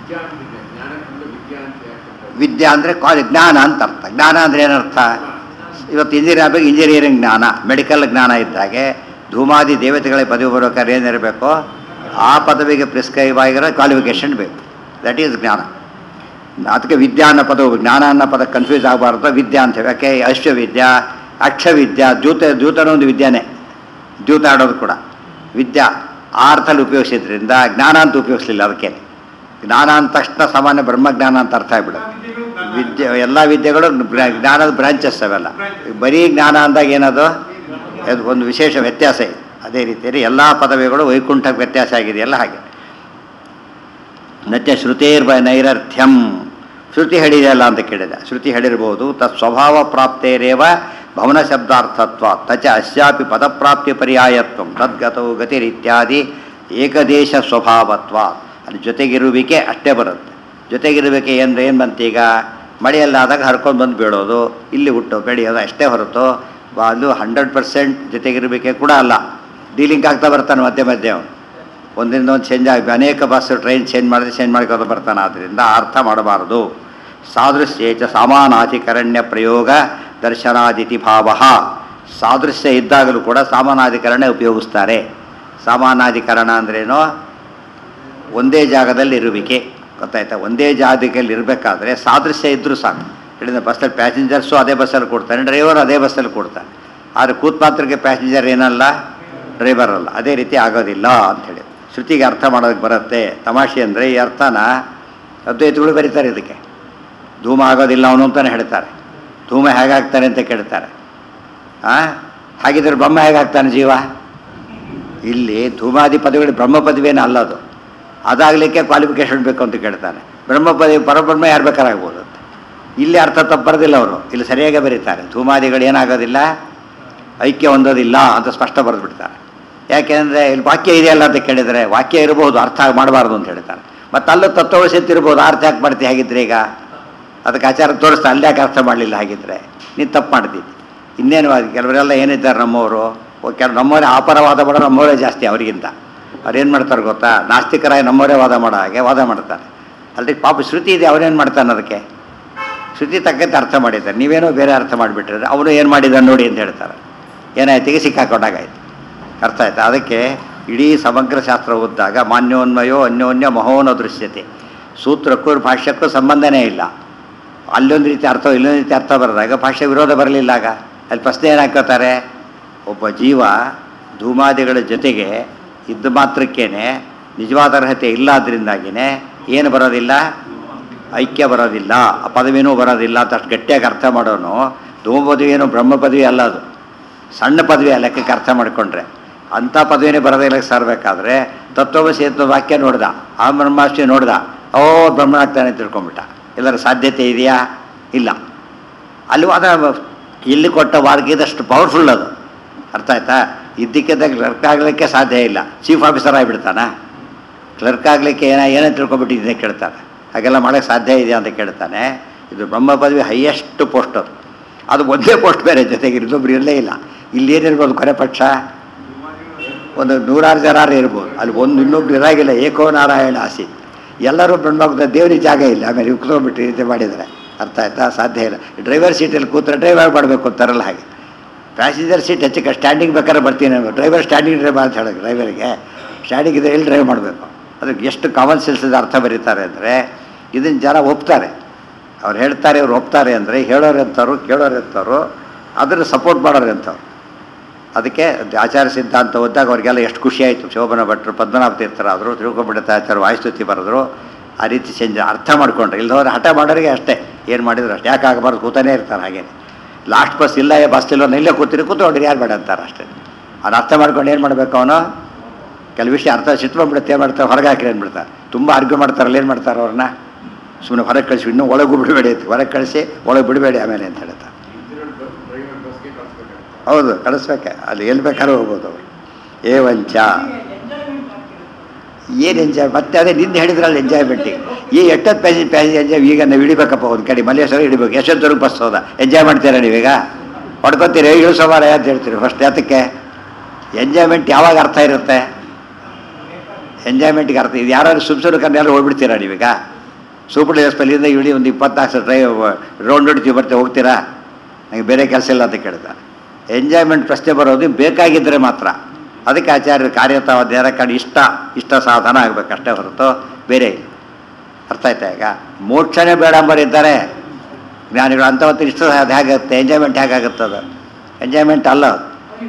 ವಿದ್ಯಾ ಅಂದರೆ ಕಾಲೇಜ್ ಜ್ಞಾನ ಅಂತ ಅರ್ಥ ಜ್ಞಾನ ಅಂದರೆ ಏನರ್ಥ ಇವತ್ತು ಇಂಜಿನಿಯರ್ ಆಗಬೇಕು ಇಂಜಿನಿಯರಿಂಗ್ ಜ್ಞಾನ ಮೆಡಿಕಲ್ ಜ್ಞಾನ ಇದ್ದಾಗೆ ಧೂಮಾದಿ ದೇವತೆಗಳಿಗೆ ಪದವಿ ಬರ್ಬೇಕಾದ್ರೆ ಏನಿರಬೇಕು ಆ ಪದವಿಗೆ ಪ್ರಿಸ್ಕ್ರೈಬ್ ಆಗಿರೋ ಕ್ವಾಲಿಫಿಕೇಷನ್ ಬೇಕು ದಟ್ ಈಸ್ ಜ್ಞಾನ ಅದಕ್ಕೆ ವಿದ್ಯಾ ಅನ್ನೋ ಪದವು ಜ್ಞಾನ ಅನ್ನೋ ಪದ ಕನ್ಫ್ಯೂಸ್ ಆಗಬಾರ್ದು ವಿದ್ಯಾ ಅಂತ ಹೇಳಿ ಯಾಕೆ ಅಶ್ವವಿದ್ಯಾ ಅಕ್ಷವಿದ್ಯಾ ದ್ಯೂತ ದ್ಯೂತನೂ ಒಂದು ವಿದ್ಯಾನೇ ದ್ಯೂತ ಆಡೋದು ಕೂಡ ವಿದ್ಯಾ ಆ ಅರ್ಥದಲ್ಲಿ ಉಪಯೋಗಿಸಿದ್ರಿಂದ ಜ್ಞಾನ ಅಂತ ಉಪಯೋಗಿಸಲಿಲ್ಲ ಅದಕ್ಕೆ ಜ್ಞಾನ ಅಂದ ತಕ್ಷಣ ಸಾಮಾನ್ಯ ಬ್ರಹ್ಮಜ್ಞಾನ ಅಂತ ಅರ್ಥ ಆಗ್ಬಿಡುತ್ತೆ ವಿದ್ಯೆ ಎಲ್ಲ ವಿದ್ಯೆಗಳು ಬ್ರ- ಜ್ಞಾನದ ಬ್ರಾಂಚಸ್ ಅವೆಲ್ಲ ಬರೀ ಜ್ಞಾನ ಅಂದಾಗ ಏನದು ಅದು ಒಂದು ವಿಶೇಷ ವ್ಯತ್ಯಾಸ ಇದೆ ಅದೇ ರೀತಿಯಲ್ಲಿ ಎಲ್ಲ ಪದವಿಗಳು ವೈಕುಂಠಕ್ಕೆ ವ್ಯತ್ಯಾಸ ಆಗಿದೆಯಲ್ಲ ಹಾಗೆ ನತ್ಯ ಶ್ರುತೇರ್ಬ ನೈರರ್ಥ್ಯಂ ಶ್ರುತಿ ಹೇಳಿದೆಯಲ್ಲ ಅಂತ ಕೇಳಿದೆ ಶ್ರುತಿ ಹೇಳಿರ್ಬೋದು ತತ್ ಸ್ವಭಾವ ಪ್ರಾಪ್ತೇರೇವ ಭವನ ಶಬ್ದಾರ್ಥತ್ವ ತಚ ಅಸ್ಯಾಪಿ ಪದಪ್ರಾಪ್ತಿ ಪರ್ಯಾಯತ್ವ ತದ್ಗತವು ಗತಿರಿತ್ಯಾದಿ ಏಕದೇಶ ಸ್ವಭಾವತ್ವ ಅಲ್ಲಿ ಜೊತೆಗಿರುವಿಕೆ ಅಷ್ಟೇ ಬರುತ್ತೆ ಜೊತೆಗಿರುವಿಕೆ ಅಂದರೆ ಏನು ಬಂತೀಗ ಮಳೆಯಲ್ಲಾದಾಗ ಹರ್ಕೊಂಡು ಬಂದು ಬೀಳೋದು ಇಲ್ಲಿ ಹುಟ್ಟು ಬೆಳೆಯೋದು ಅಷ್ಟೇ ಹೊರತು ಬಾ- ಅದು ಹಂಡ್ರೆಡ್ ಪರ್ಸೆಂಟ್ ಜೊತೆಗಿರುವಿಕೆ ಕೂಡ ಅಲ್ಲ ಡೀಲಿಂಗ್ ಆಗ್ತಾ ಬರ್ತಾನೆ ಮಧ್ಯೆ ಮಧ್ಯೆ ಅವನು ಒಂದರಿಂದ ಒಂದು ಚೇಂಜ್ ಆಗಿ ಅನೇಕ ಬಸ್ ಟ್ರೈನ್ ಚೇಂಜ್ ಮಾಡಿದ್ರೆ ಚೇಂಜ್ ಮಾಡ್ಕೊಂಡು ಬರ್ತಾನೆ ಆದ್ದರಿಂದ ಅರ್ಥ ಮಾಡಬಾರದು ಸಾದೃಶ್ಯೇಚ ಸಾಮಾನಾಧಿಕರಣ್ಯ ಪ್ರಯೋಗ ದರ್ಶನಾದಿತಿ ಭಾವ ಸಾದೃಶ್ಯ ಇದ್ದಾಗಲೂ ಕೂಡ ಸಾಮಾನಾಧಿಕರಣ ಉಪಯೋಗಿಸ್ತಾರೆ ಸಾಮಾನಾಧಿಕರಣ ಅಂದ್ರೇನು ಒಂದೇ ಜಾಗದಲ್ಲಿ ಇರುವಿಕೆ ಗೊತ್ತಾಯ್ತಾ ಒಂದೇ ಜಾಗದಲ್ಲಿ ಇರಬೇಕಾದ್ರೆ ಸಾದೃಶ್ಯ ಇದ್ದರೂ ಸಾಕು ಹೇಳಿದ ಬಸ್ಸಲ್ಲಿ ಪ್ಯಾಸೆಂಜರ್ಸು ಅದೇ ಬಸ್ಸಲ್ಲಿ ಕೊಡ್ತಾನೆ ಡ್ರೈವರ್ ಅದೇ ಬಸ್ಸಲ್ಲಿ ಕೊಡ್ತಾನೆ ಆದರೆ ಕೂತ್ ಮಾತ್ರಕ್ಕೆ ಪ್ಯಾಸೆಂಜರ್ ಏನಲ್ಲ ಡ್ರೈವರ್ ಅಲ್ಲ ಅದೇ ರೀತಿ ಆಗೋದಿಲ್ಲ ಅಂಥೇಳಿ ಶ್ರುತಿಗೆ ಅರ್ಥ ಮಾಡೋದಕ್ಕೆ ಬರುತ್ತೆ ತಮಾಷೆ ಅಂದರೆ ಈ ಅರ್ಥನ ಅದ್ವೈತಗಳು ಬರೀತಾರೆ ಇದಕ್ಕೆ ಧೂಮ ಆಗೋದಿಲ್ಲ ಅವನು ಅಂತಲೇ ಹೇಳ್ತಾರೆ ಧೂಮ ಹೇಗಾಗ್ತಾನೆ ಅಂತ ಕೇಳ್ತಾರೆ ಆ ಹಾಗಿದ್ರೆ ಬ್ರಹ್ಮ ಹೇಗಾಗ್ತಾನೆ ಜೀವ ಇಲ್ಲಿ ಧೂಮಾದಿ ಪದವಿಗಳು ಬ್ರಹ್ಮ ಪದವಿಯೇನು ಅಲ್ಲ ಅದು ಅದಾಗಲಿಕ್ಕೆ ಕ್ವಾಲಿಫಿಕೇಷನ್ ಬೇಕು ಅಂತ ಕೇಳ್ತಾನೆ ಬ್ರಹ್ಮ ಪದವಿ ಪರಬ್ರಹ್ಮ ಯಾರು ಬೇಕಾರಾಗ್ಬೋದು ಅಂತ ಇಲ್ಲಿ ಅರ್ಥ ತಪ್ಪು ಬರೋದಿಲ್ಲ ಅವರು ಇಲ್ಲಿ ಸರಿಯಾಗಿ ಬರೀತಾರೆ ಧೂಮಾದಿಗಳು ಏನಾಗೋದಿಲ್ಲ ಐಕ್ಯ ಹೊಂದೋದಿಲ್ಲ ಅಂತ ಸ್ಪಷ್ಟ ಬರೆದು ಬಿಡ್ತಾರೆ ಯಾಕೆಂದರೆ ಇಲ್ಲಿ ವಾಕ್ಯ ಇದೆಯಲ್ಲ ಅಂತ ಕೇಳಿದರೆ ವಾಕ್ಯ ಇರಬಹುದು ಅರ್ಥ ಮಾಡಬಾರ್ದು ಅಂತ ಹೇಳ್ತಾರೆ ಮತ್ತು ಅಲ್ಲೂ ತತ್ವವಶತ್ತು ಇರ್ಬೋದು ಅರ್ಥ ಯಾಕೆ ಮಾಡ್ತಿ ಹಾಗಿದ್ರೆ ಈಗ ಅದಕ್ಕೆ ಆಚಾರ ತೋರಿಸ್ತಾ ಅಲ್ಲಿ ಯಾಕೆ ಅರ್ಥ ಮಾಡಲಿಲ್ಲ ಹಾಗಿದ್ರೆ ನೀನು ತಪ್ಪು ಮಾಡ್ತಿದ್ದಿ ಇನ್ನೇನು ಅದು ಕೆಲವರೆಲ್ಲ ಏನಿದ್ದಾರೆ ನಮ್ಮವರು ಕೆಲವು ನಮ್ಮವರೇ ಅಪರವಾದ ಮಾಡೋ ನಮ್ಮವರೇ ಜಾಸ್ತಿ ಅವರಿಗಿಂತ ಅವ್ರು ಏನು ಮಾಡ್ತಾರೆ ಗೊತ್ತಾ ನಾಸ್ತಿಕರಾಗಿ ನಮ್ಮವರೇ ವಾದ ಮಾಡೋ ಹಾಗೆ ವಾದ ಮಾಡ್ತಾರೆ ಅಲ್ಲಿ ಪಾಪ ಶ್ರುತಿ ಇದೆ ಅವನೇನು ಮಾಡ್ತಾನೆ ಅದಕ್ಕೆ ಶ್ರುತಿ ತಕ್ಕಂತೆ ಅರ್ಥ ಮಾಡಿದ್ದಾರೆ ನೀವೇನೋ ಬೇರೆ ಅರ್ಥ ಮಾಡಿಬಿಟ್ರೆ ಅವನು ಏನು ಮಾಡಿದ್ದಾನೆ ನೋಡಿ ಅಂತ ಹೇಳ್ತಾರೆ ಏನಾಯ್ತು ಈಗ ಸಿಕ್ಕಾಕೊಂಡಾಗಾಯ್ತು ಅರ್ಥ ಆಯ್ತಾ ಅದಕ್ಕೆ ಇಡೀ ಸಮಗ್ರ ಶಾಸ್ತ್ರ ಓದಿದಾಗ ಮಾನ್ಯೋನ್ಮಯೋ ಅನ್ಯೋನ್ಯ ಮಹೋನ ದೃಶ್ಯತೆ ಸೂತ್ರಕ್ಕೂ ಭಾಷ್ಯಕ್ಕೂ ಸಂಬಂಧನೇ ಇಲ್ಲ ಅಲ್ಲೊಂದು ರೀತಿ ಅರ್ಥ ಇಲ್ಲೊಂದು ರೀತಿ ಅರ್ಥ ಬರೆದಾಗ ಭಾಷೆ ವಿರೋಧ ಬರಲಿಲ್ಲ ಆಗ ಅಲ್ಲಿ ಪ್ರಶ್ನೆ ಏನು ಹಾಕೋತಾರೆ ಒಬ್ಬ ಜೀವ ಧೂಮಾದಿಗಳ ಜೊತೆಗೆ ಇದ್ದ ಮಾತ್ರಕ್ಕೇನೆ ನಿಜವಾದ ಅರ್ಹತೆ ಇಲ್ಲ ಅದರಿಂದಾಗಿನೇ ಏನು ಬರೋದಿಲ್ಲ ಐಕ್ಯ ಬರೋದಿಲ್ಲ ಆ ಪದವಿನೂ ಬರೋದಿಲ್ಲ ಅಂತ ಅಷ್ಟು ಗಟ್ಟಿಯಾಗಿ ಅರ್ಥ ಮಾಡೋನು ಧೂಮ ಪದವಿ ಏನು ಬ್ರಹ್ಮ ಪದವಿ ಅಲ್ಲ ಅದು ಸಣ್ಣ ಪದವಿ ಆ ಲೆಕ್ಕಕ್ಕೆ ಅರ್ಥ ಮಾಡಿಕೊಂಡ್ರೆ ಅಂಥ ಪದವಿನೇ ಬರೋದಿಲ್ಲ ಸಾರಬೇಕಾದ್ರೆ ತತ್ವಮಸಿ ಅಂತ ವಾಕ್ಯ ನೋಡ್ದ ಆ ಬ್ರಹ್ಮಾಷ್ಟ್ರಿ ನೋಡ್ದ ಓ ಬ್ರಹ್ಮನಾಗ್ತಾನೆ ಅಂತ ತಿಳ್ಕೊಂಬಿಟ್ಟ ಎಲ್ಲರ ಸಾಧ್ಯತೆ ಇದೆಯಾ ಇಲ್ಲ ಅಲ್ಲಿ ವಾದ ಇಲ್ಲಿ ಕೊಟ್ಟ ವಾದಕ್ಕಿದಷ್ಟು ಪವರ್ಫುಲ್ ಅದು ಅರ್ಥ ಆಯ್ತಾ ಇದ್ದಕ್ಕಿದ್ದಾಗ ಕ್ಲರ್ಕ್ ಆಗಲಿಕ್ಕೆ ಸಾಧ್ಯ ಇಲ್ಲ ಚೀಫ್ ಆಫೀಸರ್ ಆಗಿಬಿಡ್ತಾನ ಕ್ಲರ್ಕ್ ಆಗಲಿಕ್ಕೆ ಏನ ಏನೇ ತಿಳ್ಕೊಬಿಟ್ಟಿದ್ದೆ ಕೇಳ್ತಾನೆ ಹಾಗೆಲ್ಲ ಮಾಡೋಕ್ಕೆ ಸಾಧ್ಯ ಇದೆಯಾ ಅಂತ ಕೇಳ್ತಾನೆ ಇದು ಬ್ರಹ್ಮ ಪದವಿ ಹೈಯೆಸ್ಟ್ ಪೋಸ್ಟ್ ಅದು ಅದು ಒಂದೇ ಪೋಸ್ಟ್ ಬೇರೆ ಜೊತೆಗೆ ಇನ್ನೊಬ್ರು ಇರಲೇ ಇಲ್ಲ ಇಲ್ಲಿ ಏನಿರ್ಬೋದು ಕೊನೆ ಪಕ್ಷ ಒಂದು ನೂರಾರು ಜನಾರು ಇರ್ಬೋದು ಅಲ್ಲಿ ಒಂದು ಇನ್ನೊಬ್ರು ಇರಾಗಿಲ್ಲ ಏಕೋ ನಾರಾಯಣ ಆಸಿ ಎಲ್ಲರೂ ಬ್ರಹ್ಮಗ್ಧ ದೇವ್ರಿಗೆ ಜಾಗ ಇಲ್ಲ ಆಮೇಲೆ ಉಕ್ಕೊಂಡ್ಬಿಟ್ಟು ರೀತಿ ಮಾಡಿದರೆ ಅರ್ಥ ಆಯ್ತಾ ಸಾಧ್ಯ ಇಲ್ಲ ಡ್ರೈವರ್ ಸೀಟಲ್ಲಿ ಕೂತ್ರೆ ಡ್ರೈವರ್ ಮಾಡಬೇಕು ಅಂತಾರಲ್ಲ ಹಾಗೆ ಪ್ಯಾಸೆಂಜರ್ ಸೀಟ್ ಹೆಚ್ಚಿಗೆ ಸ್ಟ್ಯಾಂಡಿಂಗ್ ಬೇಕಾದ್ರೆ ಬರ್ತೀನಿ ನಾನು ಡ್ರೈವರ್ ಸ್ಟ್ಯಾಂಡಿಂಗ್ ಡ್ರೈವ್ ಅಂತ ಹೇಳೋದು ಡ್ರೈವರಿಗೆ ಸ್ಟ್ಯಾಂಡಿಂಗ್ ಇದ್ರೆ ಎಲ್ಲಿ ಡ್ರೈವ್ ಮಾಡಬೇಕು ಅದಕ್ಕೆ ಎಷ್ಟು ಕಾಮನ್ ಸೆನ್ಸದ ಅರ್ಥ ಬರೀತಾರೆ ಅಂದರೆ ಇದನ್ನು ಜನ ಒಪ್ತಾರೆ ಅವ್ರು ಹೇಳ್ತಾರೆ ಅವ್ರು ಒಪ್ತಾರೆ ಅಂದರೆ ಹೇಳೋರು ಎಂಥವ್ರು ಕೇಳೋರು ಎಂಥವ್ರು ಅದನ್ನು ಸಪೋರ್ಟ್ ಮಾಡೋರು ಎಂಥವ್ರು ಅದಕ್ಕೆ ಆಚಾರ ಸಿದ್ಧಾಂತ ಓದಿದಾಗ ಅವ್ರಿಗೆಲ್ಲ ಎಷ್ಟು ಖುಷಿ ಆಯಿತು ಶೋಭನ ಭಟ್ರು ಪದ್ಮನಾಭ ತೀರ್ಥರಾದರು ತಿರುಕೊಂಬಿಡತಾಚಾರ ವಾಯುಸ್ತುತಿ ಬರೆದ್ರು ಆ ರೀತಿ ಚೇಂಜ್ ಅರ್ಥ ಮಾಡ್ಕೊಂಡ್ರೆ ಇಲ್ದವ್ರು ಹಠ ಮಾಡೋರಿಗೆ ಅಷ್ಟೇ ಏನು ಮಾಡಿದ್ರು ಅಷ್ಟೇ ಯಾಕೆ ಆಗಬಾರ್ದು ಕೂತಾನೇ ಇರ್ತಾರೆ ಹಾಗೆ ಲಾಸ್ಟ್ ಬಸ್ ಇಲ್ಲ ಬಸ್ ಇಲ್ಲ ಇಲ್ಲೇ ಕೂತಿರಿ ಕೂತ್ಕೊಂಡ್ರಿ ಯಾರು ಬೇಡ ಅಂತಾರೆ ಅಷ್ಟೇ ಅದು ಅರ್ಥ ಮಾಡ್ಕೊಂಡು ಏನು ಮಾಡಬೇಕು ಅವನು ಕೆಲವು ವಿಷಯ ಅರ್ಥ ಸಿಟ್ಕೊಂಡ್ಬಿಡುತ್ತೆ ಏನು ಮಾಡ್ತಾರೆ ಹೊರಗೆ ಹಾಕಿ ಅಂದ್ಬಿಡ್ತಾರೆ ತುಂಬ ಆರ್ಗ್ಯೂ ಮಾಡ್ತಾರಲ್ಲ ಏನು ಮಾಡ್ತಾರೆ ಅವ್ರನ್ನ ಸುಮ್ಮನೆ ಹೊರಗೆ ಕಳಿಸಿ ಇನ್ನೂ ಒಳಗೂ ಬಿಡಬೇಡಿ ಅಂತ ಹೊರಗೆ ಕಳಿಸಿ ಒಳಗೆ ಬಿಡಬೇಡಿ ಆಮೇಲೆ ಅಂತ ಹೇಳ್ತಾರೆ ಹೌದು ಕಳಿಸ್ಬೇಕೆ ಅಲ್ಲಿ ಎಲ್ಲಿ ಬೇಕಾದ್ರೂ ಹೋಗ್ಬೋದು ಅವರು ಏವಂಚ ಏನು ಎಂಜಾಯ್ ಮತ್ತೆ ಅದೇ ನಿಂದು ಹೇಳಿದ್ರಲ್ಲ ಎಂಜಾಯ್ಮೆಂಟಿಗೆ ಈ ಎಷ್ಟೊತ್ತು ಪ್ಯಾಸೇಜ್ ಪ್ಯಾಸೇಜ್ ಎಂಜಾಯ್ ಈಗ ನಾವು ಹಿಡಿಬೇಕಪ್ಪ ಒಂದು ಕಡೆ ಮಲ್ಲೇಶ್ವರ ಹಿಡಿಬೇಕು ಎಷ್ಟೊತ್ತವರೆಗೆ ಬಸ್ ಹೋದ ಎಂಜಾಯ್ ಮಾಡ್ತೀರಾ ನೀವೀಗ ಹೊಡ್ಕೊತೀರಿ ಇಳಿಸೋವಾರ ಅಂತ ಹೇಳ್ತೀರಿ ಫಸ್ಟ್ ಯಾತಕ್ಕೆ ಎಂಜಾಯ್ಮೆಂಟ್ ಯಾವಾಗ ಅರ್ಥ ಇರುತ್ತೆ ಎಂಜಾಯ್ಮೆಂಟ್ಗೆ ಅರ್ಥ ಇದು ಯಾರು ಸುಮ್ ಸುಮ್ಮನೆ ಕನ್ನೆಲ್ಲ ಹೋಗ್ಬಿಡ್ತೀರಾ ನೀವೀಗ ಸೂಪರ್ ಡೇಸ್ಪಲ್ಲಿಂದ ಇಳಿ ಒಂದು ಇಪ್ಪತ್ನಾಲ್ಕು ಸಲ ಡ್ರೈವ್ ರೌಂಡ್ ಹೊಡಿತೀವಿ ಬರ್ತೀವಿ ಹೋಗ್ತೀರಾ ನನಗೆ ಬೇರೆ ಕೆಲಸ ಇಲ್ಲ ಅಂತ ಕೇಳ್ತಾರೆ ಎಂಜಾಯ್ಮೆಂಟ್ ಪ್ರಶ್ನೆ ಬರೋದು ಬೇಕಾಗಿದ್ದರೆ ಮಾತ್ರ ಅದಕ್ಕೆ ಆಚಾರ್ಯರು ಕಾರ್ಯತಾವ ಕಾಡಿ ಇಷ್ಟ ಇಷ್ಟ ಸಾಧನ ಆಗಬೇಕಷ್ಟೇ ಹೊರತು ಬೇರೆ ಇಲ್ಲ ಅರ್ಥ ಆಯ್ತಾ ಈಗ ಮೋಕ್ಷನೇ ಬೇಡ ಅಂಬರಿದ್ದಾರೆ ಜ್ಞಾನಿಗಳು ಅಂಥವತ್ತು ಇಷ್ಟ ಅದು ಹೇಗಾಗುತ್ತೆ ಎಂಜಾಯ್ಮೆಂಟ್ ಹೇಗಾಗುತ್ತೆ ಅದು ಎಂಜಾಯ್ಮೆಂಟ್ ಅಲ್ಲ ಅದು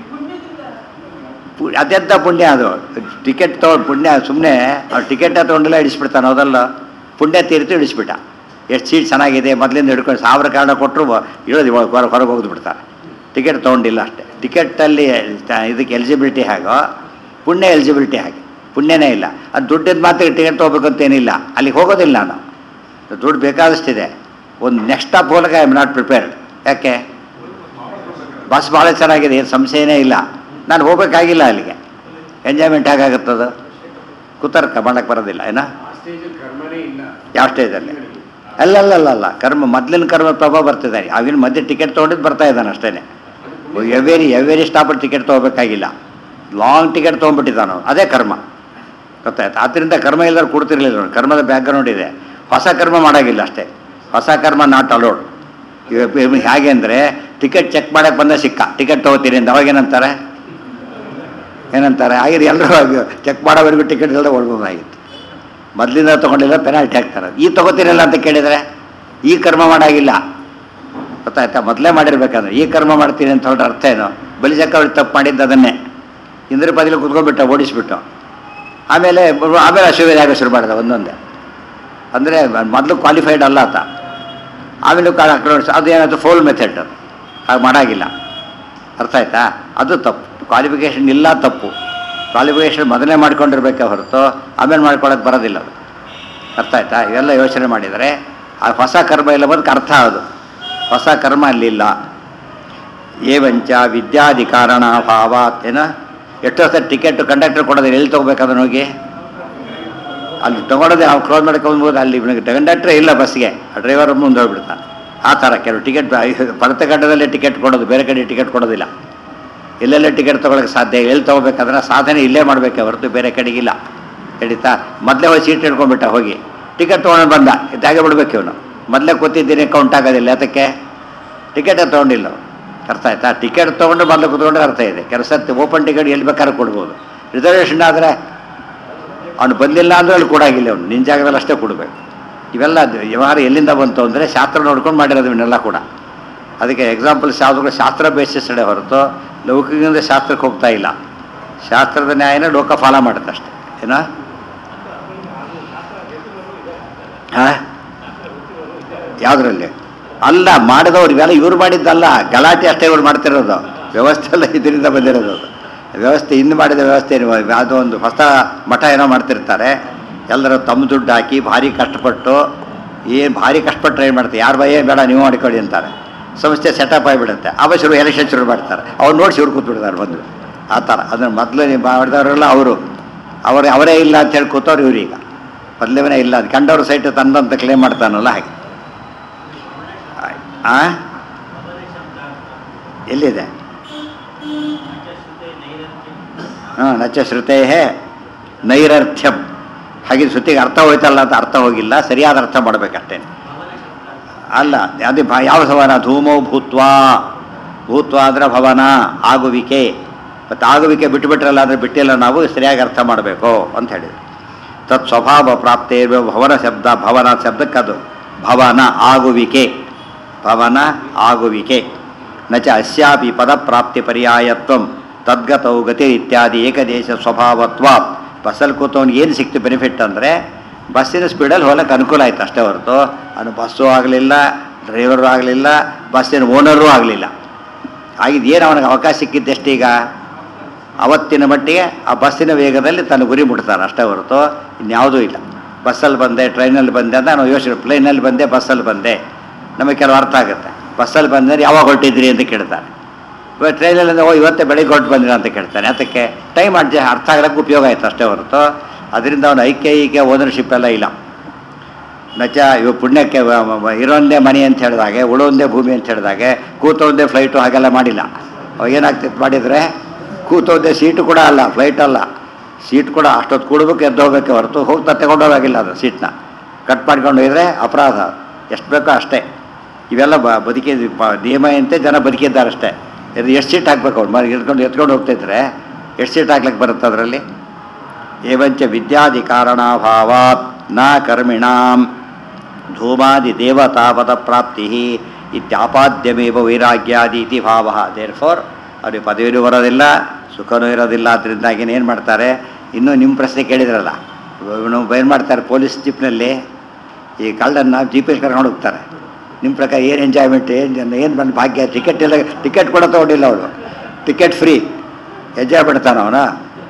ಪು- ಅದೆಂಥ ಪುಣ್ಯ ಅದು ಟಿಕೆಟ್ ತೊಗೊಂಡು ಪುಣ್ಯ ಸುಮ್ಮನೆ ಅವ್ನು ಟಿಕೆಟ್ ತೊಗೊಂಡೆಲ್ಲ ಇಳಿಸ್ಬಿಡ್ತಾನೆ ಅದಲ್ಲ ಪುಣ್ಯ ತೀರ್ತು ಇಳಿಸ್ಬಿಟ್ಟ ಎಷ್ಟು ಸೀಟ್ ಚೆನ್ನಾಗಿದೆ ಮೊದಲಿಂದ ಹಿಡ್ಕೊಂಡು ಸಾವಿರ ಕಾರಣ ಕೊಟ್ಟರು ಇಳಿದು ಹೊರಗೆ ಹೊರಗೆ ಹೋಗ್ದು ಬಿಡ್ತಾರೆ ಟಿಕೆಟ್ ತೊಗೊಂಡಿಲ್ಲ ಅಷ್ಟೇ ಟಿಕೆಟಲ್ಲಿ ಇದಕ್ಕೆ ಎಲಿಜಿಬಿಲಿಟಿ ಹೇಗೋ ಪುಣ್ಯ ಎಲಿಜಿಬಿಲಿಟಿ ಹಾಗೆ ಪುಣ್ಯನೇ ಇಲ್ಲ ಅದು ದುಡ್ಡಿದ ಮಾತ್ರ ಟಿಕೆಟ್ ತೊಗೋಬೇಕು ಅಂತೇನಿಲ್ಲ ಅಲ್ಲಿಗೆ ಹೋಗೋದಿಲ್ಲ ನಾನು ದುಡ್ಡು ಬೇಕಾದಷ್ಟಿದೆ ಒಂದು ನೆಕ್ಸ್ಟ್ ಸ್ಟಾಪ್ ಹೋಗಕ್ಕೆ ಐ ಆಮ್ ನಾಟ್ ಪ್ರಿಪೇರ್ಡ್ ಯಾಕೆ ಬಸ್ ಭಾಳ ಚೆನ್ನಾಗಿದೆ ಏನು ಸಂಶಯನೇ ಇಲ್ಲ ನಾನು ಹೋಗ್ಬೇಕಾಗಿಲ್ಲ ಅಲ್ಲಿಗೆ ಎಂಜಾಯ್ಮೆಂಟ್ ಹೇಗಾಗುತ್ತದು ಕುತರ್ಕ ಮಾಡಕ್ಕೆ ಬರೋದಿಲ್ಲ ಏನೋ ಯಾವ ಸ್ಟೇಜಲ್ಲಿ ಅಲ್ಲಲ್ಲಲ್ಲ ಕರ್ಮ ಮೊದಲಿನ ಕರ್ಮ ಪ್ರಭಾವ ಬರ್ತಿದ್ದಾನೆ ಆಗಿನ ಮಧ್ಯೆ ಟಿಕೆಟ್ ತೊಗೊಂಡಿದ್ದು ಬರ್ತಾ ಇದ್ದಾನೆ ಅಷ್ಟೇ ಎವೇರಿ ಎವೇರಿ ಸ್ಟಾಪಲ್ಲಿ ಟಿಕೆಟ್ ತೊಗೋಬೇಕಾಗಿಲ್ಲ ಲಾಂಗ್ ಟಿಕೆಟ್ ತೊಗೊಂಡ್ಬಿಟ್ಟಿದ್ದಾನು ಅದೇ ಕರ್ಮ ಗೊತ್ತಾಯ್ತು ಆದ್ದರಿಂದ ಕರ್ಮ ಇಲ್ಲದ್ರೆ ಕೊಡ್ತಿರ್ಲಿಲ್ಲ ನೋಡಿ ಕರ್ಮದ ಬ್ಯಾಕ್ಗ್ರೌಂಡ್ ಇದೆ ಹೊಸ ಕರ್ಮ ಮಾಡೋಂಗಿಲ್ಲ ಅಷ್ಟೇ ಹೊಸ ಕರ್ಮ ನಾಟ್ ಅಲೋಡ್ ಈಗ ಹೇಗೆ ಅಂದರೆ ಟಿಕೆಟ್ ಚೆಕ್ ಮಾಡಕ್ಕೆ ಬಂದ ಸಿಕ್ಕ ಟಿಕೆಟ್ ತೊಗೋತೀರಿ ಅಂತ ಅವಾಗೇನಂತಾರೆ ಏನಂತಾರೆ ಆಗಿರಿ ಎಲ್ಲರೂ ಚೆಕ್ ಮಾಡೋವರೆಗೂ ಟಿಕೆಟ್ ಇಲ್ಲದೆ ಹೊಡ್ಬೋದಾಗಿತ್ತು ಮೊದಲಿಂದ ತೊಗೊಂಡಿಲ್ಲ ಪೆನಾಲ್ಟಿ ಹಾಕ್ತಾರೆ ಈ ತೊಗೋತೀರಲ್ಲ ಅಂತ ಕೇಳಿದರೆ ಈ ಕರ್ಮ ಮಾಡಾಗಿಲ್ಲ ಗೊತ್ತಾಯ್ತಾ ಮೊದಲೇ ಮಾಡಿರ್ಬೇಕಂದ್ರೆ ಈ ಕರ್ಮ ಮಾಡ್ತೀನಿ ಅಂತ ಹೊರಟ್ರೆ ಅರ್ಥ ಏನು ಬಲಿ ಚಕ್ರವರ್ತಿ ತಪ್ಪು ಮಾಡಿದ್ದು ಅದನ್ನೇ ಇಂದ್ರ ಬದಲು ಕುತ್ಕೊಂಡ್ಬಿಟ್ಟ ಓಡಿಸ್ಬಿಟ್ಟು ಆಮೇಲೆ ಆಮೇಲೆ ಅಶ್ವವೇಧ ಆಗ ಶುರು ಮಾಡಿದ ಒಂದೊಂದೇ ಅಂದರೆ ಮೊದಲು ಕ್ವಾಲಿಫೈಡ್ ಅಲ್ಲ ಆತ ಆಮೇಲೆ ಕಾಳ ಅದು ಏನಾಯ್ತು ಫೋಲ್ ಮೆಥಡ್ ಅದು ಹಾಗೆ ಮಾಡಾಗಿಲ್ಲ ಅರ್ಥ ಆಯ್ತಾ ಅದು ತಪ್ಪು ಕ್ವಾಲಿಫಿಕೇಷನ್ ಇಲ್ಲ ತಪ್ಪು ಕ್ವಾಲಿಫಿಕೇಷನ್ ಮೊದಲೇ ಮಾಡ್ಕೊಂಡಿರ್ಬೇಕೆ ಹೊರತು ಆಮೇಲೆ ಮಾಡ್ಕೊಳಕ್ಕೆ ಬರೋದಿಲ್ಲ ಅದು ಅರ್ಥ ಆಯ್ತಾ ಇವೆಲ್ಲ ಯೋಚನೆ ಮಾಡಿದರೆ ಆ ಹೊಸ ಕರ್ಮ ಇಲ್ಲ ಬಂದಕ್ಕೆ ಅರ್ಥ ಅದು ಹೊಸ ಕರ್ಮ ಅಲ್ಲಿಲ್ಲ ಏವಂಚ ವಿದ್ಯಾದಿ ಕಾರಣಾಭಾವಾತ್ ಏನ ಎಷ್ಟೋ ಸಲ ಟಿಕೆಟ್ ಕಂಡಕ್ಟರ್ ಕೊಡೋದಿಲ್ಲ ಎಲ್ಲಿ ತೊಗೋಬೇಕು ಅದನ್ನ ಹೋಗಿ ಅಲ್ಲಿ ತೊಗೊಳೋದೇ ಅವ್ನು ಕ್ಲೋಸ್ ಮಾಡ್ಕೊಂಬೋದು ಅಲ್ಲಿ ಇವನಿಗೆ ಕಂಡಕ್ಟ್ರೇ ಇಲ್ಲ ಬಸ್ಗೆ ಆ ಡ್ರೈವರ್ ಮುಂದೆ ಹೋಗ್ಬಿಡ್ತಾನೆ ಆ ಥರ ಕೆಲವು ಟಿಕೆಟ್ ಪರತಗಡ್ಡದಲ್ಲೇ ಟಿಕೆಟ್ ಕೊಡೋದು ಬೇರೆ ಕಡೆ ಟಿಕೆಟ್ ಕೊಡೋದಿಲ್ಲ ಎಲ್ಲೆಲ್ಲ ಟಿಕೆಟ್ ತೊಗೊಳಕ್ಕೆ ಸಾಧ್ಯ ಎಲ್ಲಿ ತೊಗೋಬೇಕಾದ್ರೆ ಸಾಧನೆ ಇಲ್ಲೇ ಮಾಡಬೇಕೆ ಹೊರತು ಬೇರೆ ಕಡೆಗಿಲ್ಲ ನಡೀತಾ ಮೊದಲೇ ಹೋಗಿ ಸೀಟ್ ಹಿಡ್ಕೊಂಡ್ಬಿಟ್ಟ ಹೋಗಿ ಟಿಕೆಟ್ ತೊಗೊಂಡು ಬಂದ ಇದಾಗೆ ಬಿಡ್ಬೇಕು ಇವನು ಮೊದಲೇ ಕೂತಿದ್ದೀನಿ ಕೌಂಟ್ ಆಗೋದಿಲ್ಲ ಅದಕ್ಕೆ ಟಿಕೆಟೇ ತೊಗೊಂಡಿಲ್ಲ ಅವ್ನು. ಅರ್ಥ ಆಯ್ತಾ ಟಿಕೆಟ್ ತೊಗೊಂಡು ಮೊದಲು ಕೂತ್ಕೊಂಡ್ರೆ ಅರ್ಥ ಇದೆ ಕೆಲಸ ಓಪನ್ ಟಿಕೆಟ್ ಎಲ್ಲಿ ಬೇಕಾದ್ರೂ ಕೊಡ್ಬೋದು ರಿಸರ್ವೇಷನ್ ಆದರೆ ಅವನು ಬಂದಿಲ್ಲ ಅಂದ್ರೆ ಅಲ್ಲಿ ಕೊಡಾಗಿಲ್ಲ ಅವನು ನಿನ್ನ ಜಾಗದಲ್ಲಿ ಅಷ್ಟೇ ಕೊಡಬೇಕು ಇವೆಲ್ಲ ಅದು ವ್ಯವಹಾರ ಎಲ್ಲಿಂದ ಬಂತು ಅಂದರೆ ಶಾಸ್ತ್ರ ನೋಡ್ಕೊಂಡು ಮಾಡಿರೋದು ಇವನ್ನೆಲ್ಲ ಕೂಡ ಅದಕ್ಕೆ ಎಕ್ಸಾಂಪಲ್ಸ್ ಯಾವುದೂ ಶಾಸ್ತ್ರ ಬೇಸಿಸ್ಡೆ ಹೊರತು ಲೌಕಿಕದಿಂದ ಶಾಸ್ತ್ರಕ್ಕೆ ಹೋಗ್ತಾ ಇಲ್ಲ ಶಾಸ್ತ್ರದ ನ್ಯಾಯನ ಲೋಕ ಫಾಲೋ ಮಾಡುತ್ತೆ ಅಷ್ಟೇ ಏನೋ ಹಾಂ ಯಾವುದರಲ್ಲಿ ಅಲ್ಲ ಮಾಡಿದವ್ರು ಇವೆಲ್ಲ ಇವ್ರು ಮಾಡಿದ್ದಲ್ಲ ಗಲಾಟೆ ಅಷ್ಟೇ ಇವ್ರು ಮಾಡ್ತಿರೋದು ವ್ಯವಸ್ಥೆ ಎಲ್ಲ ಇದರಿಂದ ಬಂದಿರೋದು ಅದು ವ್ಯವಸ್ಥೆ ಇನ್ನು ಮಾಡಿದ ವ್ಯವಸ್ಥೆ ಏನು ಯಾವುದೋ ಒಂದು ಹೊಸ ಮಠ ಏನೋ ಮಾಡ್ತಿರ್ತಾರೆ ಎಲ್ಲರೂ ತಮ್ಮ ದುಡ್ಡು ಹಾಕಿ ಭಾರಿ ಕಷ್ಟಪಟ್ಟು ಏನು ಭಾರಿ ಕಷ್ಟಪಟ್ಟರೆ ಏನು ಮಾಡ್ತಾರೆ ಯಾರು ಭಯ ಬೇಡ ನೀವು ಮಾಡಿಕೊಳ್ಳಿ ಅಂತಾರೆ ಸಂಸ್ಥೆ ಸೆಟಪ್ ಆಗಿಬಿಡುತ್ತೆ ಅವ ಶುರು ಎಲೆಕ್ಷನ್ ಶುರು ಮಾಡ್ತಾರೆ ಅವ್ರು ನೋಡಿ ಇವ್ರು ಕೂತ್ಬಿಡ್ತಾರೆ ಬಂದು ಆ ಥರ ಅದನ್ನು ಮೊದಲು ನೀವು ಮಾಡಿದವರೆಲ್ಲ ಅವರು ಅವರೇ ಅವರೇ ಇಲ್ಲ ಅಂತ ಹೇಳಿ ಕೂತವ್ರು ಇವ್ರೀಗ ಮೊದಲೇವನೇ ಇಲ್ಲ ಅದು ಕಂಡವ್ರ ಸೈಟ್ ತಂದಂತ ಕ್ಲೇಮ್ ಮಾಡ್ತಾನಲ್ಲ ಹಾಗೆ ಆ ಎಲ್ಲಿದೆ ಹಾಂ ನಚ ಶ್ರುತೇ ನೈರರ್ಥ್ಯಂ ಹಾಗೆ ಶ್ರುತಿಗೆ ಅರ್ಥ ಹೋಯ್ತಲ್ಲ ಅಂತ ಅರ್ಥ ಹೋಗಿಲ್ಲ ಸರಿಯಾದ ಅರ್ಥ ಮಾಡ್ಬೇಕಷ್ಟೇ ಅಲ್ಲ ಅದೇ ಭ- ಯಾವ ಭವನ ಧೂಮೋ ಭೂತ್ವಾ ಭೂತ್ವಾ ಅಂದ್ರೆ ಭವನ ಆಗುವಿಕೆ ಮತ್ತು ಆಗುವಿಕೆ ಬಿಟ್ಟುಬಿಟ್ರಲ್ಲ ಅಂದರೆ ಬಿಟ್ಟಿಲ್ಲ ನಾವು ಸರಿಯಾಗಿ ಅರ್ಥ ಮಾಡಬೇಕು ಅಂತ ಹೇಳಿದ್ರು ತತ್ ಸ್ವಭಾವ ಪ್ರಾಪ್ತಿ ಭವನ ಶಬ್ದ ಭವನ ಶಬ್ದಕ್ಕದು ಭವನ ಆಗುವಿಕೆ ಭವನ ಆಗುವಿಕೆ ನಚ ಅಸ್ಯಾಪಿ ಪದಪ್ರಾಪ್ತಿ ಪರ್ಯಾಯತ್ವ ತದ್ಗತೌ ಗತಿ ಇತ್ಯಾದಿ ಏಕದೇಶ ಸ್ವಭಾವತ್ವ ಬಸ್ಸಲ್ಲಿ ಕೂತವನಿಗೆ ಏನು ಸಿಕ್ತು ಬೆನಿಫಿಟ್ ಅಂದರೆ ಬಸ್ಸಿನ ಸ್ಪೀಡಲ್ಲಿ ಹೋಗಕ್ಕೆ ಅನುಕೂಲ ಆಯ್ತು ಅಷ್ಟೇ ಹೊರತು ಅವನು ಬಸ್ಸು ಆಗಲಿಲ್ಲ ಡ್ರೈವರು ಆಗಲಿಲ್ಲ ಬಸ್ಸಿನ ಓನರೂ ಆಗಲಿಲ್ಲ ಆಗಿದ್ದು ಏನು ಅವನಿಗೆ ಅವಕಾಶ ಸಿಕ್ಕಿದ್ದೆಷ್ಟೀಗ ಅವತ್ತಿನ ಮಟ್ಟಿಗೆ ಆ ಬಸ್ಸಿನ ವೇಗದಲ್ಲಿ ತನ್ನ ಗುರಿ ಮುಟ್ತಾನೆ ಅಷ್ಟೇ ಹೊರತು ಇನ್ಯಾವುದೂ ಇಲ್ಲ ಬಸ್ಸಲ್ಲಿ ಬಂದೆ ಟ್ರೈನಲ್ಲಿ ಬಂದೆ ಅಂತ ನಾವು ಯೋಚನೆ ಪ್ಲೇನಲ್ಲಿ ಬಂದೆ ಬಸ್ಸಲ್ಲಿ ಬಂದೆ ನಮಗೆ ಕೆಲವು ಅರ್ಥ ಆಗುತ್ತೆ ಬಸ್ಸಲ್ಲಿ ಬಂದರೆ ಯಾವಾಗ ಹೊರಟಿದ್ರಿ ಅಂತ ಕೇಳ್ತಾರೆ ಇವಾಗ ಟ್ರೈನಲ್ಲಿ ಅಂದರೆ ಓ ಇವತ್ತೇ ಬೆಳಿಗ್ಗೆ ಹೊರಟು ಬಂದಿರ ಅಂತ ಕೇಳ್ತಾನೆ ಅದಕ್ಕೆ ಟೈಮ್ ಅಡ್ಜ ಅರ್ಥ ಆಗಲಿಕ್ಕೆ ಉಪಯೋಗ ಆಯ್ತು ಅಷ್ಟೇ ಹೊರತು ಅದರಿಂದ ಅವನು ಐಕ್ಯ ಈಕ್ಯ ಓನರ್ಶಿಪ್ ಎಲ್ಲ ಇಲ್ಲ ನಚ ಇವ ಪುಣ್ಯಕ್ಕೆ ವ- ವ- ಇರೋಂದೇ ಮನೆ ಅಂತ ಹೇಳಿದಾಗೆ ಉಳೋಂದೇ ಭೂಮಿ ಅಂತ ಹೇಳಿದಾಗೆ ಕೂತೊಂದೇ ಫ್ಲೈಟು ಹಾಗೆಲ್ಲ ಮಾಡಿಲ್ಲ ಅವಾಗ ಏನಾಗ್ತಿತ್ತು ಮಾಡಿದರೆ ಕೂತೊಂದೇ ಸೀಟು ಕೂಡ ಅಲ್ಲ ಫ್ಲೈಟ್ ಅಲ್ಲ ಸೀಟ್ ಕೂಡ ಅಷ್ಟೊತ್ತು ಕೂಡಬೇಕು ಎದ್ದು ಹೋಗಬೇಕು ಹೊರತು ಹೋಗ್ತಾ ತಗೊಂಡೋಗಾಗಿಲ್ಲ ಅದು ಸೀಟ್ನ ಕಟ್ ಮಾಡ್ಕೊಂಡು ಹೋಗಿದ್ರೆ ಅಪರಾಧ ಎಷ್ಟು ಬೇಕೋ ಅಷ್ಟೇ ಇವೆಲ್ಲ ಬ ಬದುಕಿದ ಪ- ನಿಯಮ ಅಂತೆ ಜನ ಬದುಕಿದ್ದಾರೆ ಅಷ್ಟೇ ಇದು ಎಷ್ಟು ಸೀಟ್ ಹಾಕ್ಬೇಕು ಅವ್ರು ಮನೆ ಎತ್ಕೊಂಡು ಎತ್ಕೊಂಡು ಹೋಗ್ತಿದ್ರೆ ಎಷ್ಟು ಸೀಟ್ ಹಾಕ್ಲಿಕ್ಕೆ ಬರುತ್ತೆ ಅದರಲ್ಲಿ ಏವಂಚ ವಿದ್ಯಾದಿ ಕಾರಣಾಭಾವಾತ್ ನ ಕರ್ಮಿಣಾಂ ಧೂಮಾದಿ ದೇವತಾಪದ ಪ್ರಾಪ್ತಿ ಇತ್ಯಾಪಾದ್ಯಮೇವ ವೈರಾಗ್ಯಾದಿ ಇತಿ ಭಾವ ದೇರ್ ಫೋರ್ ಅವ್ರಿಗೆ ಪದವಿನೂ ಬರೋದಿಲ್ಲ ಸುಖನೂ ಇರೋದಿಲ್ಲ ಅದರಿಂದಾಗಿ ಏನು ಮಾಡ್ತಾರೆ ಇನ್ನೂ ನಿಮ್ಮ ಪ್ರಶ್ನೆ ಕೇಳಿದ್ರಲ್ಲ ಇವನು ಏನು ಮಾಡ್ತಾರೆ ಪೊಲೀಸ್ ಜೀಪ್ನಲ್ಲಿ ಈ ಕಳ್ಳನ್ನು ಜೀಪಲ್ಲಿ ಕರ್ಕೊಂಡು ಹೋಗ್ತಾರೆ ನಿಮ್ಮ ಪ್ರಕಾರ ಏನು ಎಂಜಾಯ್ಮೆಂಟ್ ಏನು ಏನು ಬಂದು ಭಾಗ್ಯ ಟಿಕೆಟ್ ಎಲ್ಲ ಟಿಕೆಟ್ ಕೂಡ ತೊಗೊಂಡಿಲ್ಲ ಅವನು ಟಿಕೆಟ್ ಫ್ರೀ ಎಂಜಾಯ್ ಮಾಡ್ತಾನ ಅವನು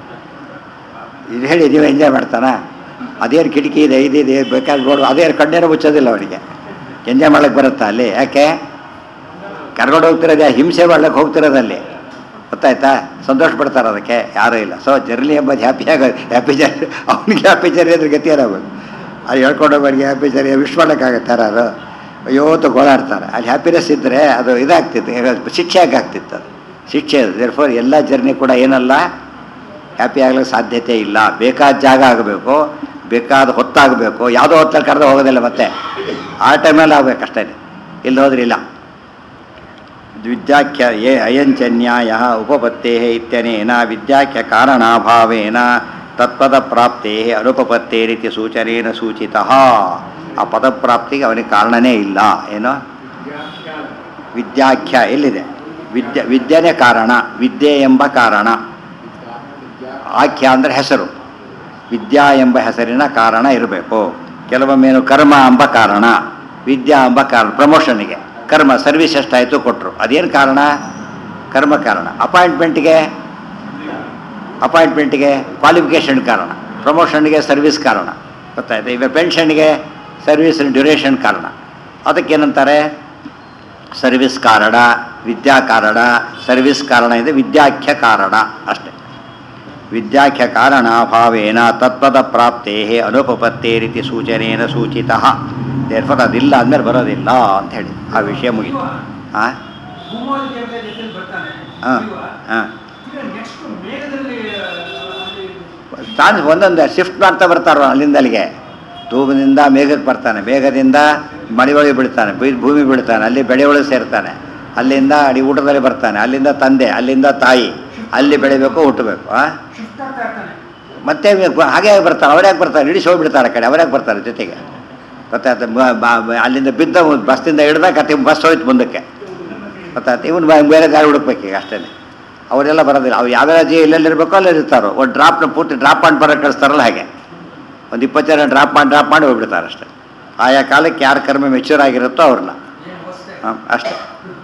ಇದು ಹೇಳಿ ನೀವು ಎಂಜಾಯ್ ಮಾಡ್ತಾನ ಅದೇನು ಕಿಟಕಿ ಇದೆ ಇದಿದೆ ಬೇಕಾದ್ರೆ ನೋಡು ಅದೇನು ಕಣ್ಣೇನೋ ಮುಚ್ಚೋದಿಲ್ಲ ಅವನಿಗೆ ಎಂಜಾಯ್ ಮಾಡ್ಲಿಕ್ಕೆ ಬರುತ್ತಾ ಅಲ್ಲಿ ಯಾಕೆ ಕರ್ಕೊಂಡು ಹೋಗ್ತಿರೋದು ಹಿಂಸೆ ಮಾಡ್ಲಿಕ್ಕೆ ಹೋಗ್ತಿರೋದಲ್ಲಿ ಗೊತ್ತಾಯ್ತಾ ಸಂತೋಷ ಪಡ್ತಾರೆ ಅದಕ್ಕೆ ಯಾರೂ ಇಲ್ಲ ಸೊ ಜರ್ನಿ ಎಂಬುದು ಹ್ಯಾಪಿ ಆಗೋದು ಹ್ಯಾಪಿ ಜರ್ನಿ ಅವ್ನಿಗೆ ಹ್ಯಾಪಿ ಜರ್ನಿ ಅಂದ್ರೆ ಗತಿ ಏನಾಗೋದು ಅದು ಹೇಳ್ಕೊಂಡು ಹೋಗೋರಿಗೆ ಹ್ಯಾಪಿ ಜರ್ನಿ ವಿಶ್ ಮಾಡ್ಲಿಕ್ಕಾಗತ್ತೆ ಯಾರು ಅಯ್ಯೋತು ಗೋಳಾಡ್ತಾರೆ ಅಲ್ಲಿ ಹ್ಯಾಪಿನೆಸ್ ಇದ್ದರೆ ಅದು ಇದಾಗ್ತಿತ್ತು ಈಗ ಶಿಕ್ಷೆ ಆಗ್ತಿತ್ತು ಅದು ಶಿಕ್ಷೆ ಅದು ಫೋರ್ ಎಲ್ಲ ಜರ್ನಿ ಕೂಡ ಏನಲ್ಲ ಹ್ಯಾಪಿ ಆಗ್ಲಿಕ್ಕೆ ಸಾಧ್ಯತೆ ಇಲ್ಲ ಬೇಕಾದ ಜಾಗ ಆಗಬೇಕು ಬೇಕಾದ ಹೊತ್ತಾಗಬೇಕು ಯಾವುದೋ ಹೊತ್ತಲ್ಲಿ ಕರೆದು ಹೋಗೋದಿಲ್ಲ ಮತ್ತೆ ಆ ಟೈಮಲ್ಲಿ ಆಗ್ಬೇಕಷ್ಟೇ ಇಲ್ಲಿ ಹೋದ್ರೆ ಇಲ್ಲ ವಿದ್ಯಾಖ್ಯ ಯೇ ಅಯಂಚನ್ಯಾಯ ಉಪಪತ್ತೇ ಇತ್ಯನೇನ ವಿದ್ಯಾಖ್ಯ ಕಾರಣಾಭಾವೇನ ತತ್ಪದ ಪ್ರಾಪ್ತೇ ಅನುಪಪತ್ತೇ ರೀತಿ ಸೂಚನೇನ ಸೂಚಿತ ಆ ಪದಪ್ರಾಪ್ತಿಗೆ ಅವನಿಗೆ ಕಾರಣನೇ ಇಲ್ಲ ಏನು ವಿದ್ಯಾಖ್ಯ ಎಲ್ಲಿದೆ ವಿದ್ಯೆ ವಿದ್ಯೆನೇ ಕಾರಣ ವಿದ್ಯೆ ಎಂಬ ಕಾರಣ ಆಖ್ಯ ಅಂದರೆ ಹೆಸರು ವಿದ್ಯಾ ಎಂಬ ಹೆಸರಿನ ಕಾರಣ ಇರಬೇಕು ಕೆಲವೊಮ್ಮೇನು ಕರ್ಮ ಎಂಬ ಕಾರಣ ವಿದ್ಯಾ ಎಂಬ ಕಾರಣ ಪ್ರಮೋಷನ್ಗೆ ಕರ್ಮ ಸರ್ವಿಸ್ ಎಷ್ಟಾಯಿತು ಕೊಟ್ಟರು ಅದೇನು ಕಾರಣ ಕರ್ಮ ಕಾರಣ ಅಪಾಯಿಂಟ್ಮೆಂಟ್ಗೆ ಅಪಾಯಿಂಟ್ಮೆಂಟ್ಗೆ ಕ್ವಾಲಿಫಿಕೇಷನ್ ಕಾರಣ ಪ್ರಮೋಷನ್ಗೆ ಸರ್ವಿಸ್ ಕಾರಣ ಗೊತ್ತಾಯ್ತು ಈಗ ಪೆನ್ಷನ್ಗೆ ಸರ್ವಿಸ್ ಡ್ಯೂರೇಷನ್ ಕಾರಣ ಅದಕ್ಕೇನಂತಾರೆ ಸರ್ವಿಸ್ ಕಾರಣ ವಿದ್ಯಾ ಕಾರಣ ಸರ್ವಿಸ್ ಕಾರಣ ಇದೆ ವಿದ್ಯಾಖ್ಯ ಕಾರಣ ಅಷ್ಟೆ ವಿದ್ಯಾಖ್ಯ ಕಾರಣಾಭಾವೇನ ತತ್ಪದ ಪ್ರಾಪ್ತೇ ಅನುಪಪತ್ತೇ ರೀತಿ ಸೂಚನೇನ ಸೂಚಿತ ದೇರ್ಫೋರ್ ಅದಿಲ್ಲ ಅಂದಮೇಲೆ ಬರೋದಿಲ್ಲ ಅಂತ ಹೇಳಿ ಆ ವಿಷಯ ಮುಗಿತು ಹಾಂ ಭೂಮೋಲ್ ದೇವತೆ ಜೊತೆಲಿ ಬರ್ತಾನೆ ಹಾಂ ಜೀವ. ಹಾಂ ಈಗ ನೆಕ್ಸ್ಟ್ ಮೇಘದಲ್ಲಿ ಆ, ಅಲ್ಲಿ ಚಾನ್ಸ್ ಒಂದೊಂದು ಶಿಫ್ಟ್ ಮಾಡ್ತಾ ಬರ್ತಾರೋ ಅಲ್ಲಿಂದ ಅಲ್ಲಿಗೆ ಧೂಮದಿಂದ ಮೇಘಕ್ಕೆ ಬರ್ತಾನೆ ಮೇಘದಿಂದ ಮಳೆ ಒಳಗೆ ಬೀಳ್ತಾನೆ ಬೀ- ಭೂಮಿ ಬೀಳ್ತಾನೆ ಅಲ್ಲಿ ಬೆಳೆ ಒಳಗೆ ಸೇರ್ತಾನೆ ಅಲ್ಲಿಂದ ಅಡಿ ಊಟದಲ್ಲಿ ಬರ್ತಾನೆ ಅಲ್ಲಿಂದ ತಂದೆ ಅಲ್ಲಿಂದ ತಾಯಿ ಅಲ್ಲಿ ಬೆಳಿಬೇಕು ಹುಟ್ಟಬೇಕು ಆ ಶಿಫ್ಟ್ ಆಗ್ತಾ ಇರ್ತಾನೆ ಮತ್ತೆ ಇವ್ರು ಹಾಗೆ ಬರ್ತಾರೆ ಅವ್ರ್ಯಾಕೆ ಬರ್ತಾರೆ ಇಳಿಸಿ ಹೋಗ್ಬಿಡ್ತಾರೆ ಆ ಕಡೆ ಅವ್ರ್ಯಾಕೆ ಬರ್ತಾರೆ ಜೊತೆಗೆ ಗೊತ್ತಾಯ್ತು ಬ- ಬ- ಬ- ಅಲ್ಲಿಂದ ಬಿದ್ದ ಬಸ್ಸಿಂದ ಹಿಡ್ದ ಕತೆ ಬಸ್ ಹೋಯ್ತು ಮುಂದಕ್ಕೆ ಗೊತ್ತಾಯ್ತು ಇವನು ಬೇರೆ ಗಾಡಿ ಹುಡುಕ್ಬೇಕು ಈಗ ಅಷ್ಟೇ ಅವರೆಲ್ಲ ಬರೋದಿಲ್ಲ ಅವ್ರು ಯಾವ್ಯಾವ ಜಿ ಎಲ್ಲೆಲ್ಲಿರ್ಬೇಕೋ ಅಲ್ಲಿ ಇರ್ತಾರೋ ಒಂದು ಡ್ರಾಪ್ನ ಪೂರ್ತಿ ಡ್ರಾಪ್ ಮಾಡಿ ಬರೋಕ್ಕೆ ಕಳಿಸ್ತಾರಲ್ಲ ಹಾಗೆ ಒಂದು ಇಪ್ಪತ್ತು ಜನ ಡ್ರಾಪ್ ಮಾಡಿ ಡ್ರಾಪ್ ಮಾಡಿ ಹೋಗ್ಬಿಡ್ತಾರೆ ಅಷ್ಟೇ ಆಯಾ ಕಾಲಕ್ಕೆ ಯಾರ ಕರ್ಮ ಮೆಚ್ಯೂರ್ ಆಗಿರುತ್ತೋ ಅವ್ರನ್ನ ಏನು ಹೊಸ್ತೆ ಹಾಂ ಅಷ್ಟೇ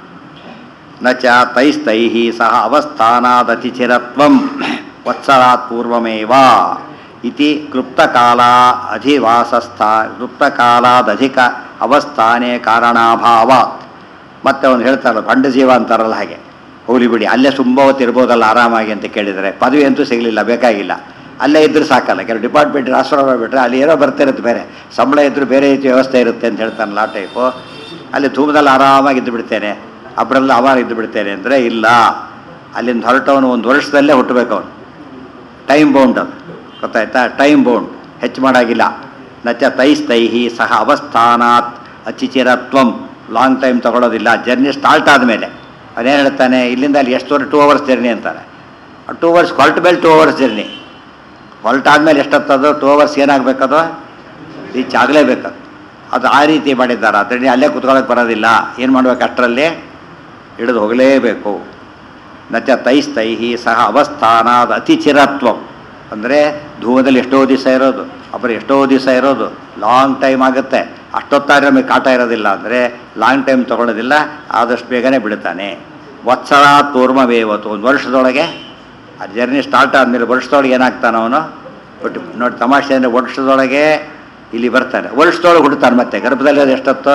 ನ ಚ ತೈಸ್ತೈ ಸಹ ಅವಸ್ಥಾನಾದತಿಚಿರತ್ವಂ ವತ್ಸರಾತ್ ಪೂರ್ವಮೇವ ಇತಿ ಕ್ಲುಪ್ತಕಾಲ ಅಧಿವಾಸಸ್ಥ ಕ್ಲುಪ್ತಕಾಲಾದಧಿಕ ಅವಸ್ಥಾನೇ ಕಾರಣಾಭಾವಾತ್ ಮತ್ತೆ ಅವ್ನು ಹೇಳ್ತಾರಲ್ಲ ಭಂಡ ಜೀವ ಅಂತಾರಲ್ಲ ಹಾಗೆ ಹೋಗ್ಲಿ ಬಿಡಿ ಅಲ್ಲೇ ತುಂಬ ಹೊತ್ತು ಇರ್ಬೋದಲ್ಲ ಆರಾಮಾಗಿ ಅಂತ ಕೇಳಿದರೆ ಪದವಿ ಅಂತೂ ಸಿಗಲಿಲ್ಲ ಬೇಕಾಗಿಲ್ಲ ಅಲ್ಲೇ ಇದ್ರೂ ಸಾಕಲ್ಲ ಕೆಲವು ಡಿಪಾರ್ಟ್ಮೆಂಟ್ ಟ್ರಾನ್ಸ್ಫರ್ ಮಾಡಿಬಿಟ್ರೆ ಅಲ್ಲಿ ಏನೋ ಬರ್ತಿರುತ್ತೆ ಬೇರೆ ಸಂಬಳ ಇದ್ರೂ ಬೇರೆ ರೀತಿ ವ್ಯವಸ್ಥೆ ಇರುತ್ತೆ ಅಂತ ಹೇಳ್ತಾನಲ್ಲ ಆ ಟೈಪು ಅಲ್ಲಿ ಧೂಮದಲ್ಲಿ ಆರಾಮಾಗಿ ಇದ್ದು ಬಿಡ್ತೇನೆ ಅಬ್ಬರೆಲ್ಲ ಅವಾರ ಇದ್ದು ಬಿಡ್ತೇನೆ ಅಂದರೆ ಇಲ್ಲ ಅಲ್ಲಿಂದ ಹೊರಟವನು ಒಂದು ವರ್ಷದಲ್ಲೇ ಹುಟ್ಟಬೇಕು ಅವನು ಟೈಮ್ ಬೌಂಡ್ ಅದು ಗೊತ್ತಾಯ್ತಾ ಟೈಮ್ ಬೌಂಡ್ ಹೆಚ್ಚು ಮಾಡಾಗಿಲ್ಲ ನಚ ತೈಸ್ತೈಹಿ ಸಹ ಅವಸ್ಥಾನಾತ್ ಅಚಿಚಿರತ್ವಂ ಲಾಂಗ್ ಟೈಮ್ ತಗೊಳ್ಳೋದಿಲ್ಲ ಜರ್ನಿ ಸ್ಟಾರ್ಟ್ ಆದಮೇಲೆ ಅವನೇನು ಹೇಳ್ತಾನೆ ಇಲ್ಲಿಂದ ಅಲ್ಲಿ ಎಷ್ಟು ಟೂ ಅವರ್ಸ್ ಜರ್ನಿ ಅಂತಾರೆ ಟೂ ಅವರ್ಸ್ ಹೊಲ್ಟ್ ಮೇಲೆ ಟೂ ಅವರ್ಸ್ ಜರ್ನಿ ಹೊಲ್ಟಾದ್ಮೇಲೆ ಎಷ್ಟೊತ್ತದು ಟೂ ಅವರ್ಸ್ ಏನಾಗಬೇಕದು ರೀಚ್ ಆಗಲೇಬೇಕದು ಅದು ಆ ರೀತಿ ಮಾಡಿದ್ದಾರೆ ಅದರಲ್ಲಿ ಅಲ್ಲೇ ಕುತ್ಕೊಳ್ಳೋಕೆ ಬರೋದಿಲ್ಲ ಏನು ಮಾಡ್ಬೇಕು ಅಷ್ಟರಲ್ಲಿ ಹಿಡಿದು ಹೋಗಲೇಬೇಕು ನಚ ತೈಸ್ತೈಹಿ ಸಹ ಅವಸ್ಥಾನಾದ ಅತಿ ಚಿರತ್ವಂ ಅಂದರೆ ಧೂಮದಲ್ಲಿ ಎಷ್ಟೋ ದಿವಸ ಇರೋದು ಅப்புறம் ಎಷ್ಟೋ ದಿವಸ ಇರೋದು ಲಾಂಗ್ ಟೈಮ್ ಆಗುತ್ತೆ ಅಷ್ಟೊತ್ತಾದ್ರೆ ನಮಗೆ ಕಾಟ ಇರೋದಿಲ್ಲ ಅಂದರೆ ಲಾಂಗ್ ಟೈಮ್ ತೊಗೊಳ್ಳೋದಿಲ್ಲ ಆದಷ್ಟು ಬೇಗನೆ ಬಿಡ್ತಾನೆ ವತ್ಸರ ತೂರ್ಮವೇವತ್ತು ಒಂದು ವರ್ಷದೊಳಗೆ ಆ ಜರ್ನಿ ಸ್ಟಾರ್ಟ್ ಆದಮೇಲೆ ವರ್ಷದೊಳಗೆ ಏನಾಗ್ತಾನೆ ಅವನು ಬಟ್ ನೋಡಿ ತಮಾಷೆ ಅಂದರೆ ವರ್ಷದೊಳಗೆ ಇಲ್ಲಿ ಬರ್ತಾನೆ ವರ್ಷದೊಳಗೆ ಹುಡ್ತಾನೆ ಮತ್ತೆ ಗರ್ಭದಲ್ಲಿ ಅದು ಎಷ್ಟೊತ್ತು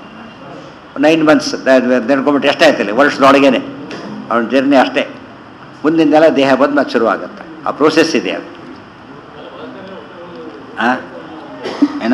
ನೈನ್ ಮಂತ್ಸ್ ನೆನ್ಕೊಂಬಿಟ್ಟು ಎಷ್ಟಾಯ್ತಲ್ಲಿ ವರ್ಷದೊಳಗೇನೆ ಅವನ ಜರ್ನಿ ಅಷ್ಟೇ ಮುಂದಿಂದೆಲ್ಲ ದೇಹ ಬಂದು ಮತ್ತೆ ಶುರುವಾಗುತ್ತೆ ಆ ಪ್ರೋಸೆಸ್ ಇದೆ ಅದು ಹಾಂ ಏನ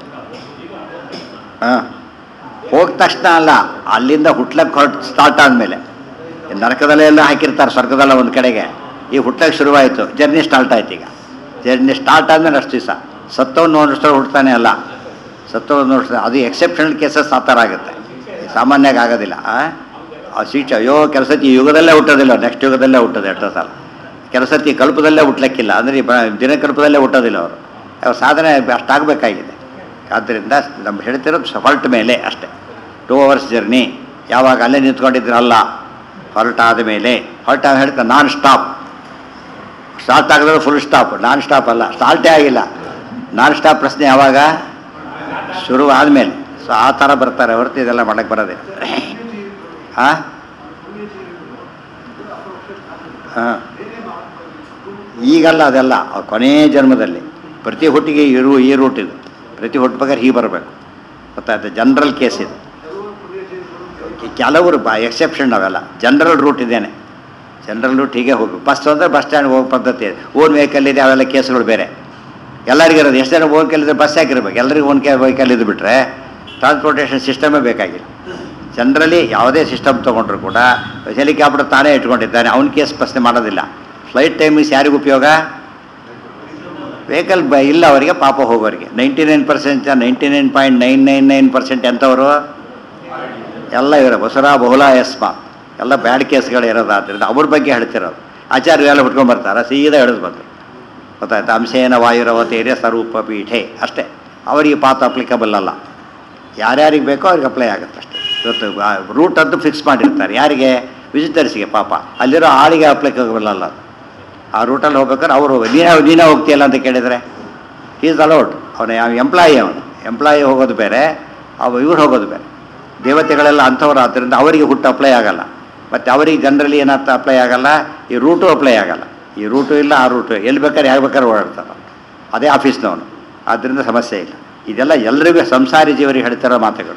ಹಾಂ ಹೋದ ತಕ್ಷಣ ಅಲ್ಲ ಅಲ್ಲಿಂದ ಹುಟ್ಲಕ್ಕೆ ಹೊರಟು ಸ್ಟಾರ್ಟ್ ಆದಮೇಲೆ ನರಕದಲ್ಲೇ ಎಲ್ಲ ಹಾಕಿರ್ತಾರೆ ಸ್ವರ್ಗದಲ್ಲ ಒಂದು ಕಡೆಗೆ ಈ ಹುಟ್ಲಕ್ಕೆ ಶುರುವಾಯಿತು ಜರ್ನಿ ಸ್ಟಾರ್ಟ್ ಆಯ್ತು ಈಗ ಜರ್ನಿ ಸ್ಟಾರ್ಟ್ ಆದಮೇಲೆ ಅಷ್ಟು ದಿವಸ ಸತ್ತವನ್ನ ನೋಡಿಸ್ತಾರೆ ಹುಡ್ತಾನೆ ಅಲ್ಲ ಸತ್ತವನ್ನ ನೋಡಿಸ್ತಾರೆ ಅದು ಎಕ್ಸೆಪ್ಷನಲ್ ಕೇಸಸ್ ಆ ಥರ ಆಗುತ್ತೆ ಸಾಮಾನ್ಯವಾಗಿ ಆಗೋದಿಲ್ಲ ಆ? ಆ ಸೀಟ್ ಅಯ್ಯೋ ಕೆಲಸತಿ ಈ ಯುಗದಲ್ಲೇ ಹುಟ್ಟೋದಿಲ್ಲ ನೆಕ್ಸ್ಟ್ ಯುಗದಲ್ಲೇ ಹುಟ್ಟೋದು ಎಷ್ಟೋ ಸಲ ಕೆಲಸತಿ ಕಲ್ಪದಲ್ಲೇ ಹುಟ್ಲಕ್ಕಿಲ್ಲ ಅಂದರೆ ಈ ಬ- ದಿನಕಲ್ಪದಲ್ಲೇ ಹುಟ್ಟೋದಿಲ್ಲ ಅವರು ಅವ್ರ ಸಾಧನೆ ಅಷ್ಟಾಗಬೇಕಾಗಿದೆ ಆದ್ದರಿಂದ ನಮ್ಮ ಹೇಳ್ತಿರೋದು ಹೊಲ್ಟ್ ಮೇಲೆ ಅಷ್ಟೇ ಟೂ ಅವರ್ಸ್ ಜರ್ನಿ ಯಾವಾಗ ಅಲ್ಲೇ ನಿಂತ್ಕೊಂಡಿದ್ರಲ್ಲ ಹೊರಟ ಆದ ಮೇಲೆ ಹೊರಟ ಹೇಳ್ತಾ ನಾನ್ ಸ್ಟಾಪ್ ಸ್ಟಾರ್ಟ್ ಆಗಿದ್ರೆ ಫುಲ್ ಸ್ಟಾಪ್ ನಾನ್ ಸ್ಟಾಪ್ ಅಲ್ಲ ಸ್ಟಾರ್ಟೇ ಆಗಿಲ್ಲ ನಾನ್ ಸ್ಟಾಪ್ ಪ್ರಶ್ನೆ ಯಾವಾಗ ಶುರು ಆದಮೇಲೆ ಸೊ ಆ ಥರ ಬರ್ತಾರೆ ಹೊರತು ಇದೆಲ್ಲ ಮಾಡಕ್ಕೆ ಬರೋದಿಲ್ಲ ಹಾಂ ಹಾಂ ಈಗಲ್ಲ ಅದೆಲ್ಲ ಆ ಕೊನೇ ಜನ್ಮದಲ್ಲಿ ಪ್ರತಿ ಹುಟ್ಟಿಗೆ ಇರು ಈ ರೂಟ್ ಇದು ಪ್ರತಿ ಹುಟ್ಟಬೇಕಾದ್ರೆ ಹೀಗೆ ಬರಬೇಕು ಗೊತ್ತಾಯ್ತು ಜನರಲ್ ಕೇಸ್ ಇದು ಈ ಕೆಲವರು ಬ ಎಕ್ಸೆಪ್ಷನ್ ಅವೆಲ್ಲ ಜನರಲ್ ರೂಟ್ ಇದೇನೆ ಜನರಲ್ ರೂಟ್ ಹೀಗೆ ಹೋಗ್ಬೇಕು ಬಸ್ ಅಂದರೆ ಬಸ್ ಸ್ಟ್ಯಾಂಡ್ ಹೋಗೋ ಪದ್ಧತಿ ಇದೆ ಓನ್ ವೆಹಿಕಲ್ ಇದೆ ಅವೆಲ್ಲ ಕೇಸ್ಗಳು ಬೇರೆ ಎಲ್ಲರಿಗೂ ಇರೋದು ಎಷ್ಟು ಜನ ವೆಹಿಕಲ್ ಇದ್ರೆ ಬಸ್ ಹಾಕಿರ್ಬೇಕು ಎಲ್ಲರಿಗೂ ಓನ್ ಕೆ ವೆಹಿಕಲ್ ಇದ್ದು ಬಿಟ್ರೆ ಟ್ರಾನ್ಸ್ಪೋರ್ಟೇಷನ್ ಸಿಸ್ಟಮೇ ಬೇಕಾಗಿಲ್ಲ ಜನರಲಿ ಯಾವುದೇ ಸಿಸ್ಟಮ್ ತೊಗೊಂಡ್ರು ಕೂಡ ಹೆಲಿಕಾಪ್ಟರ್ ತಾನೇ ಇಟ್ಕೊಂಡಿದ್ದಾನೆ ಅವ್ನ ಕೇಸ್ ಪ್ರಶ್ನೆ ಮಾಡೋದಿಲ್ಲ ಫ್ಲೈಟ್ ಟೈಮಿಂಗ್ಸ್ ಯಾರಿಗೂ ಉಪಯೋಗ ವೆಹಿಕಲ್ ಬ ಇಲ್ಲ ಅವರಿಗೆ ಪಾಪ ಹೋಗೋರಿಗೆ ninety nine percent ninety nine point nine nine nine percent ಎಂಥವರು ಎಲ್ಲ ಇವರ ಬಸರ ಬಹುಲ ಯಸ್ಮ ಎಲ್ಲ ಬ್ಯಾಡ್ ಕೇಸ್ಗಳು ಇರೋದಾದ್ರಿಂದ ಅವ್ರ ಬಗ್ಗೆ ಹೇಳ್ತಿರೋದು ಆಚಾರ್ಯ ಎಲ್ಲ ಹುಟ್ಕೊಂಡ್ ಬರ್ತಾರೆ ಸೀದಾ ಹಿಡಿದು ಬಂದರು ಗೊತ್ತಾಯ್ತು ಅಂಶೇನ ವಾಯುರವತೇರ್ಯ ಸ್ವರೂಪ ಪೀಠೆ ಅಷ್ಟೇ ಅವರಿಗೆ ಪಾತ ಅಪ್ಲಿಕಬಲ್ ಅಲ್ಲ ಯಾರ್ಯಾರಿಗೆ ಬೇಕೋ ಅವ್ರಿಗೆ ಅಪ್ಲೈ ಆಗುತ್ತೆ ಅಷ್ಟೇ ಇವತ್ತು ರೂಟ್ ಅಂತೂ ಫಿಕ್ಸ್ ಮಾಡಿರ್ತಾರೆ ಯಾರಿಗೆ ವಿಸಿಟರ್ಸ್ಗೆ ಪಾಪ ಅಲ್ಲಿರೋ ಆಳಿಗೆ ಅಪ್ಲಿಕಬಲ್ ಅಲ್ಲ ಅದು. ಆ ರೂಟಲ್ಲಿ ಹೋಗ್ಬೇಕಾದ್ರೆ ಅವರು ನೀನೇ ನೀನೇ ಹೋಗ್ತೀಯಲ್ಲ ಅಂತ ಕೇಳಿದರೆ ಈಸ್ ಅಲೌಡ್ ಅವನ ಯಾವ ಎಂಪ್ಲಾಯಿ ಅವನು ಎಂಪ್ಲಾಯಿ ಹೋಗೋದು ಬೇರೆ ಅವ ಇವ್ರು ಹೋಗೋದು ಬೇರೆ ದೇವತೆಗಳೆಲ್ಲ ಅಂಥವ್ರು ಆದ್ದರಿಂದ ಅವರಿಗೆ ಹುಟ್ಟು ಅಪ್ಲೈ ಆಗಲ್ಲ ಮತ್ತು ಅವರಿಗೆ ಜನರಲಿ ಏನಂತ ಅಪ್ಲೈ ಆಗಲ್ಲ ಈ ರೂಟು ಅಪ್ಲೈ ಆಗಲ್ಲ ಈ ರೂಟು ಇಲ್ಲ ಆ ರೂಟು ಎಲ್ಲಿ ಬೇಕಾದ್ರೆ ಯಾಕೆ ಬೇಕಾದ್ರೆ ಓಡಾಡ್ತಾರೆ ಅದೇ ಆಫೀಸ್ನವನು ಆದ್ದರಿಂದ ಸಮಸ್ಯೆ ಇಲ್ಲ ಇದೆಲ್ಲ ಎಲ್ರಿಗೂ ಸಂಸಾರಿ ಜೀವರಿಗೆ ಹೇಳ್ತಿರೋ ಮಾತುಗಳು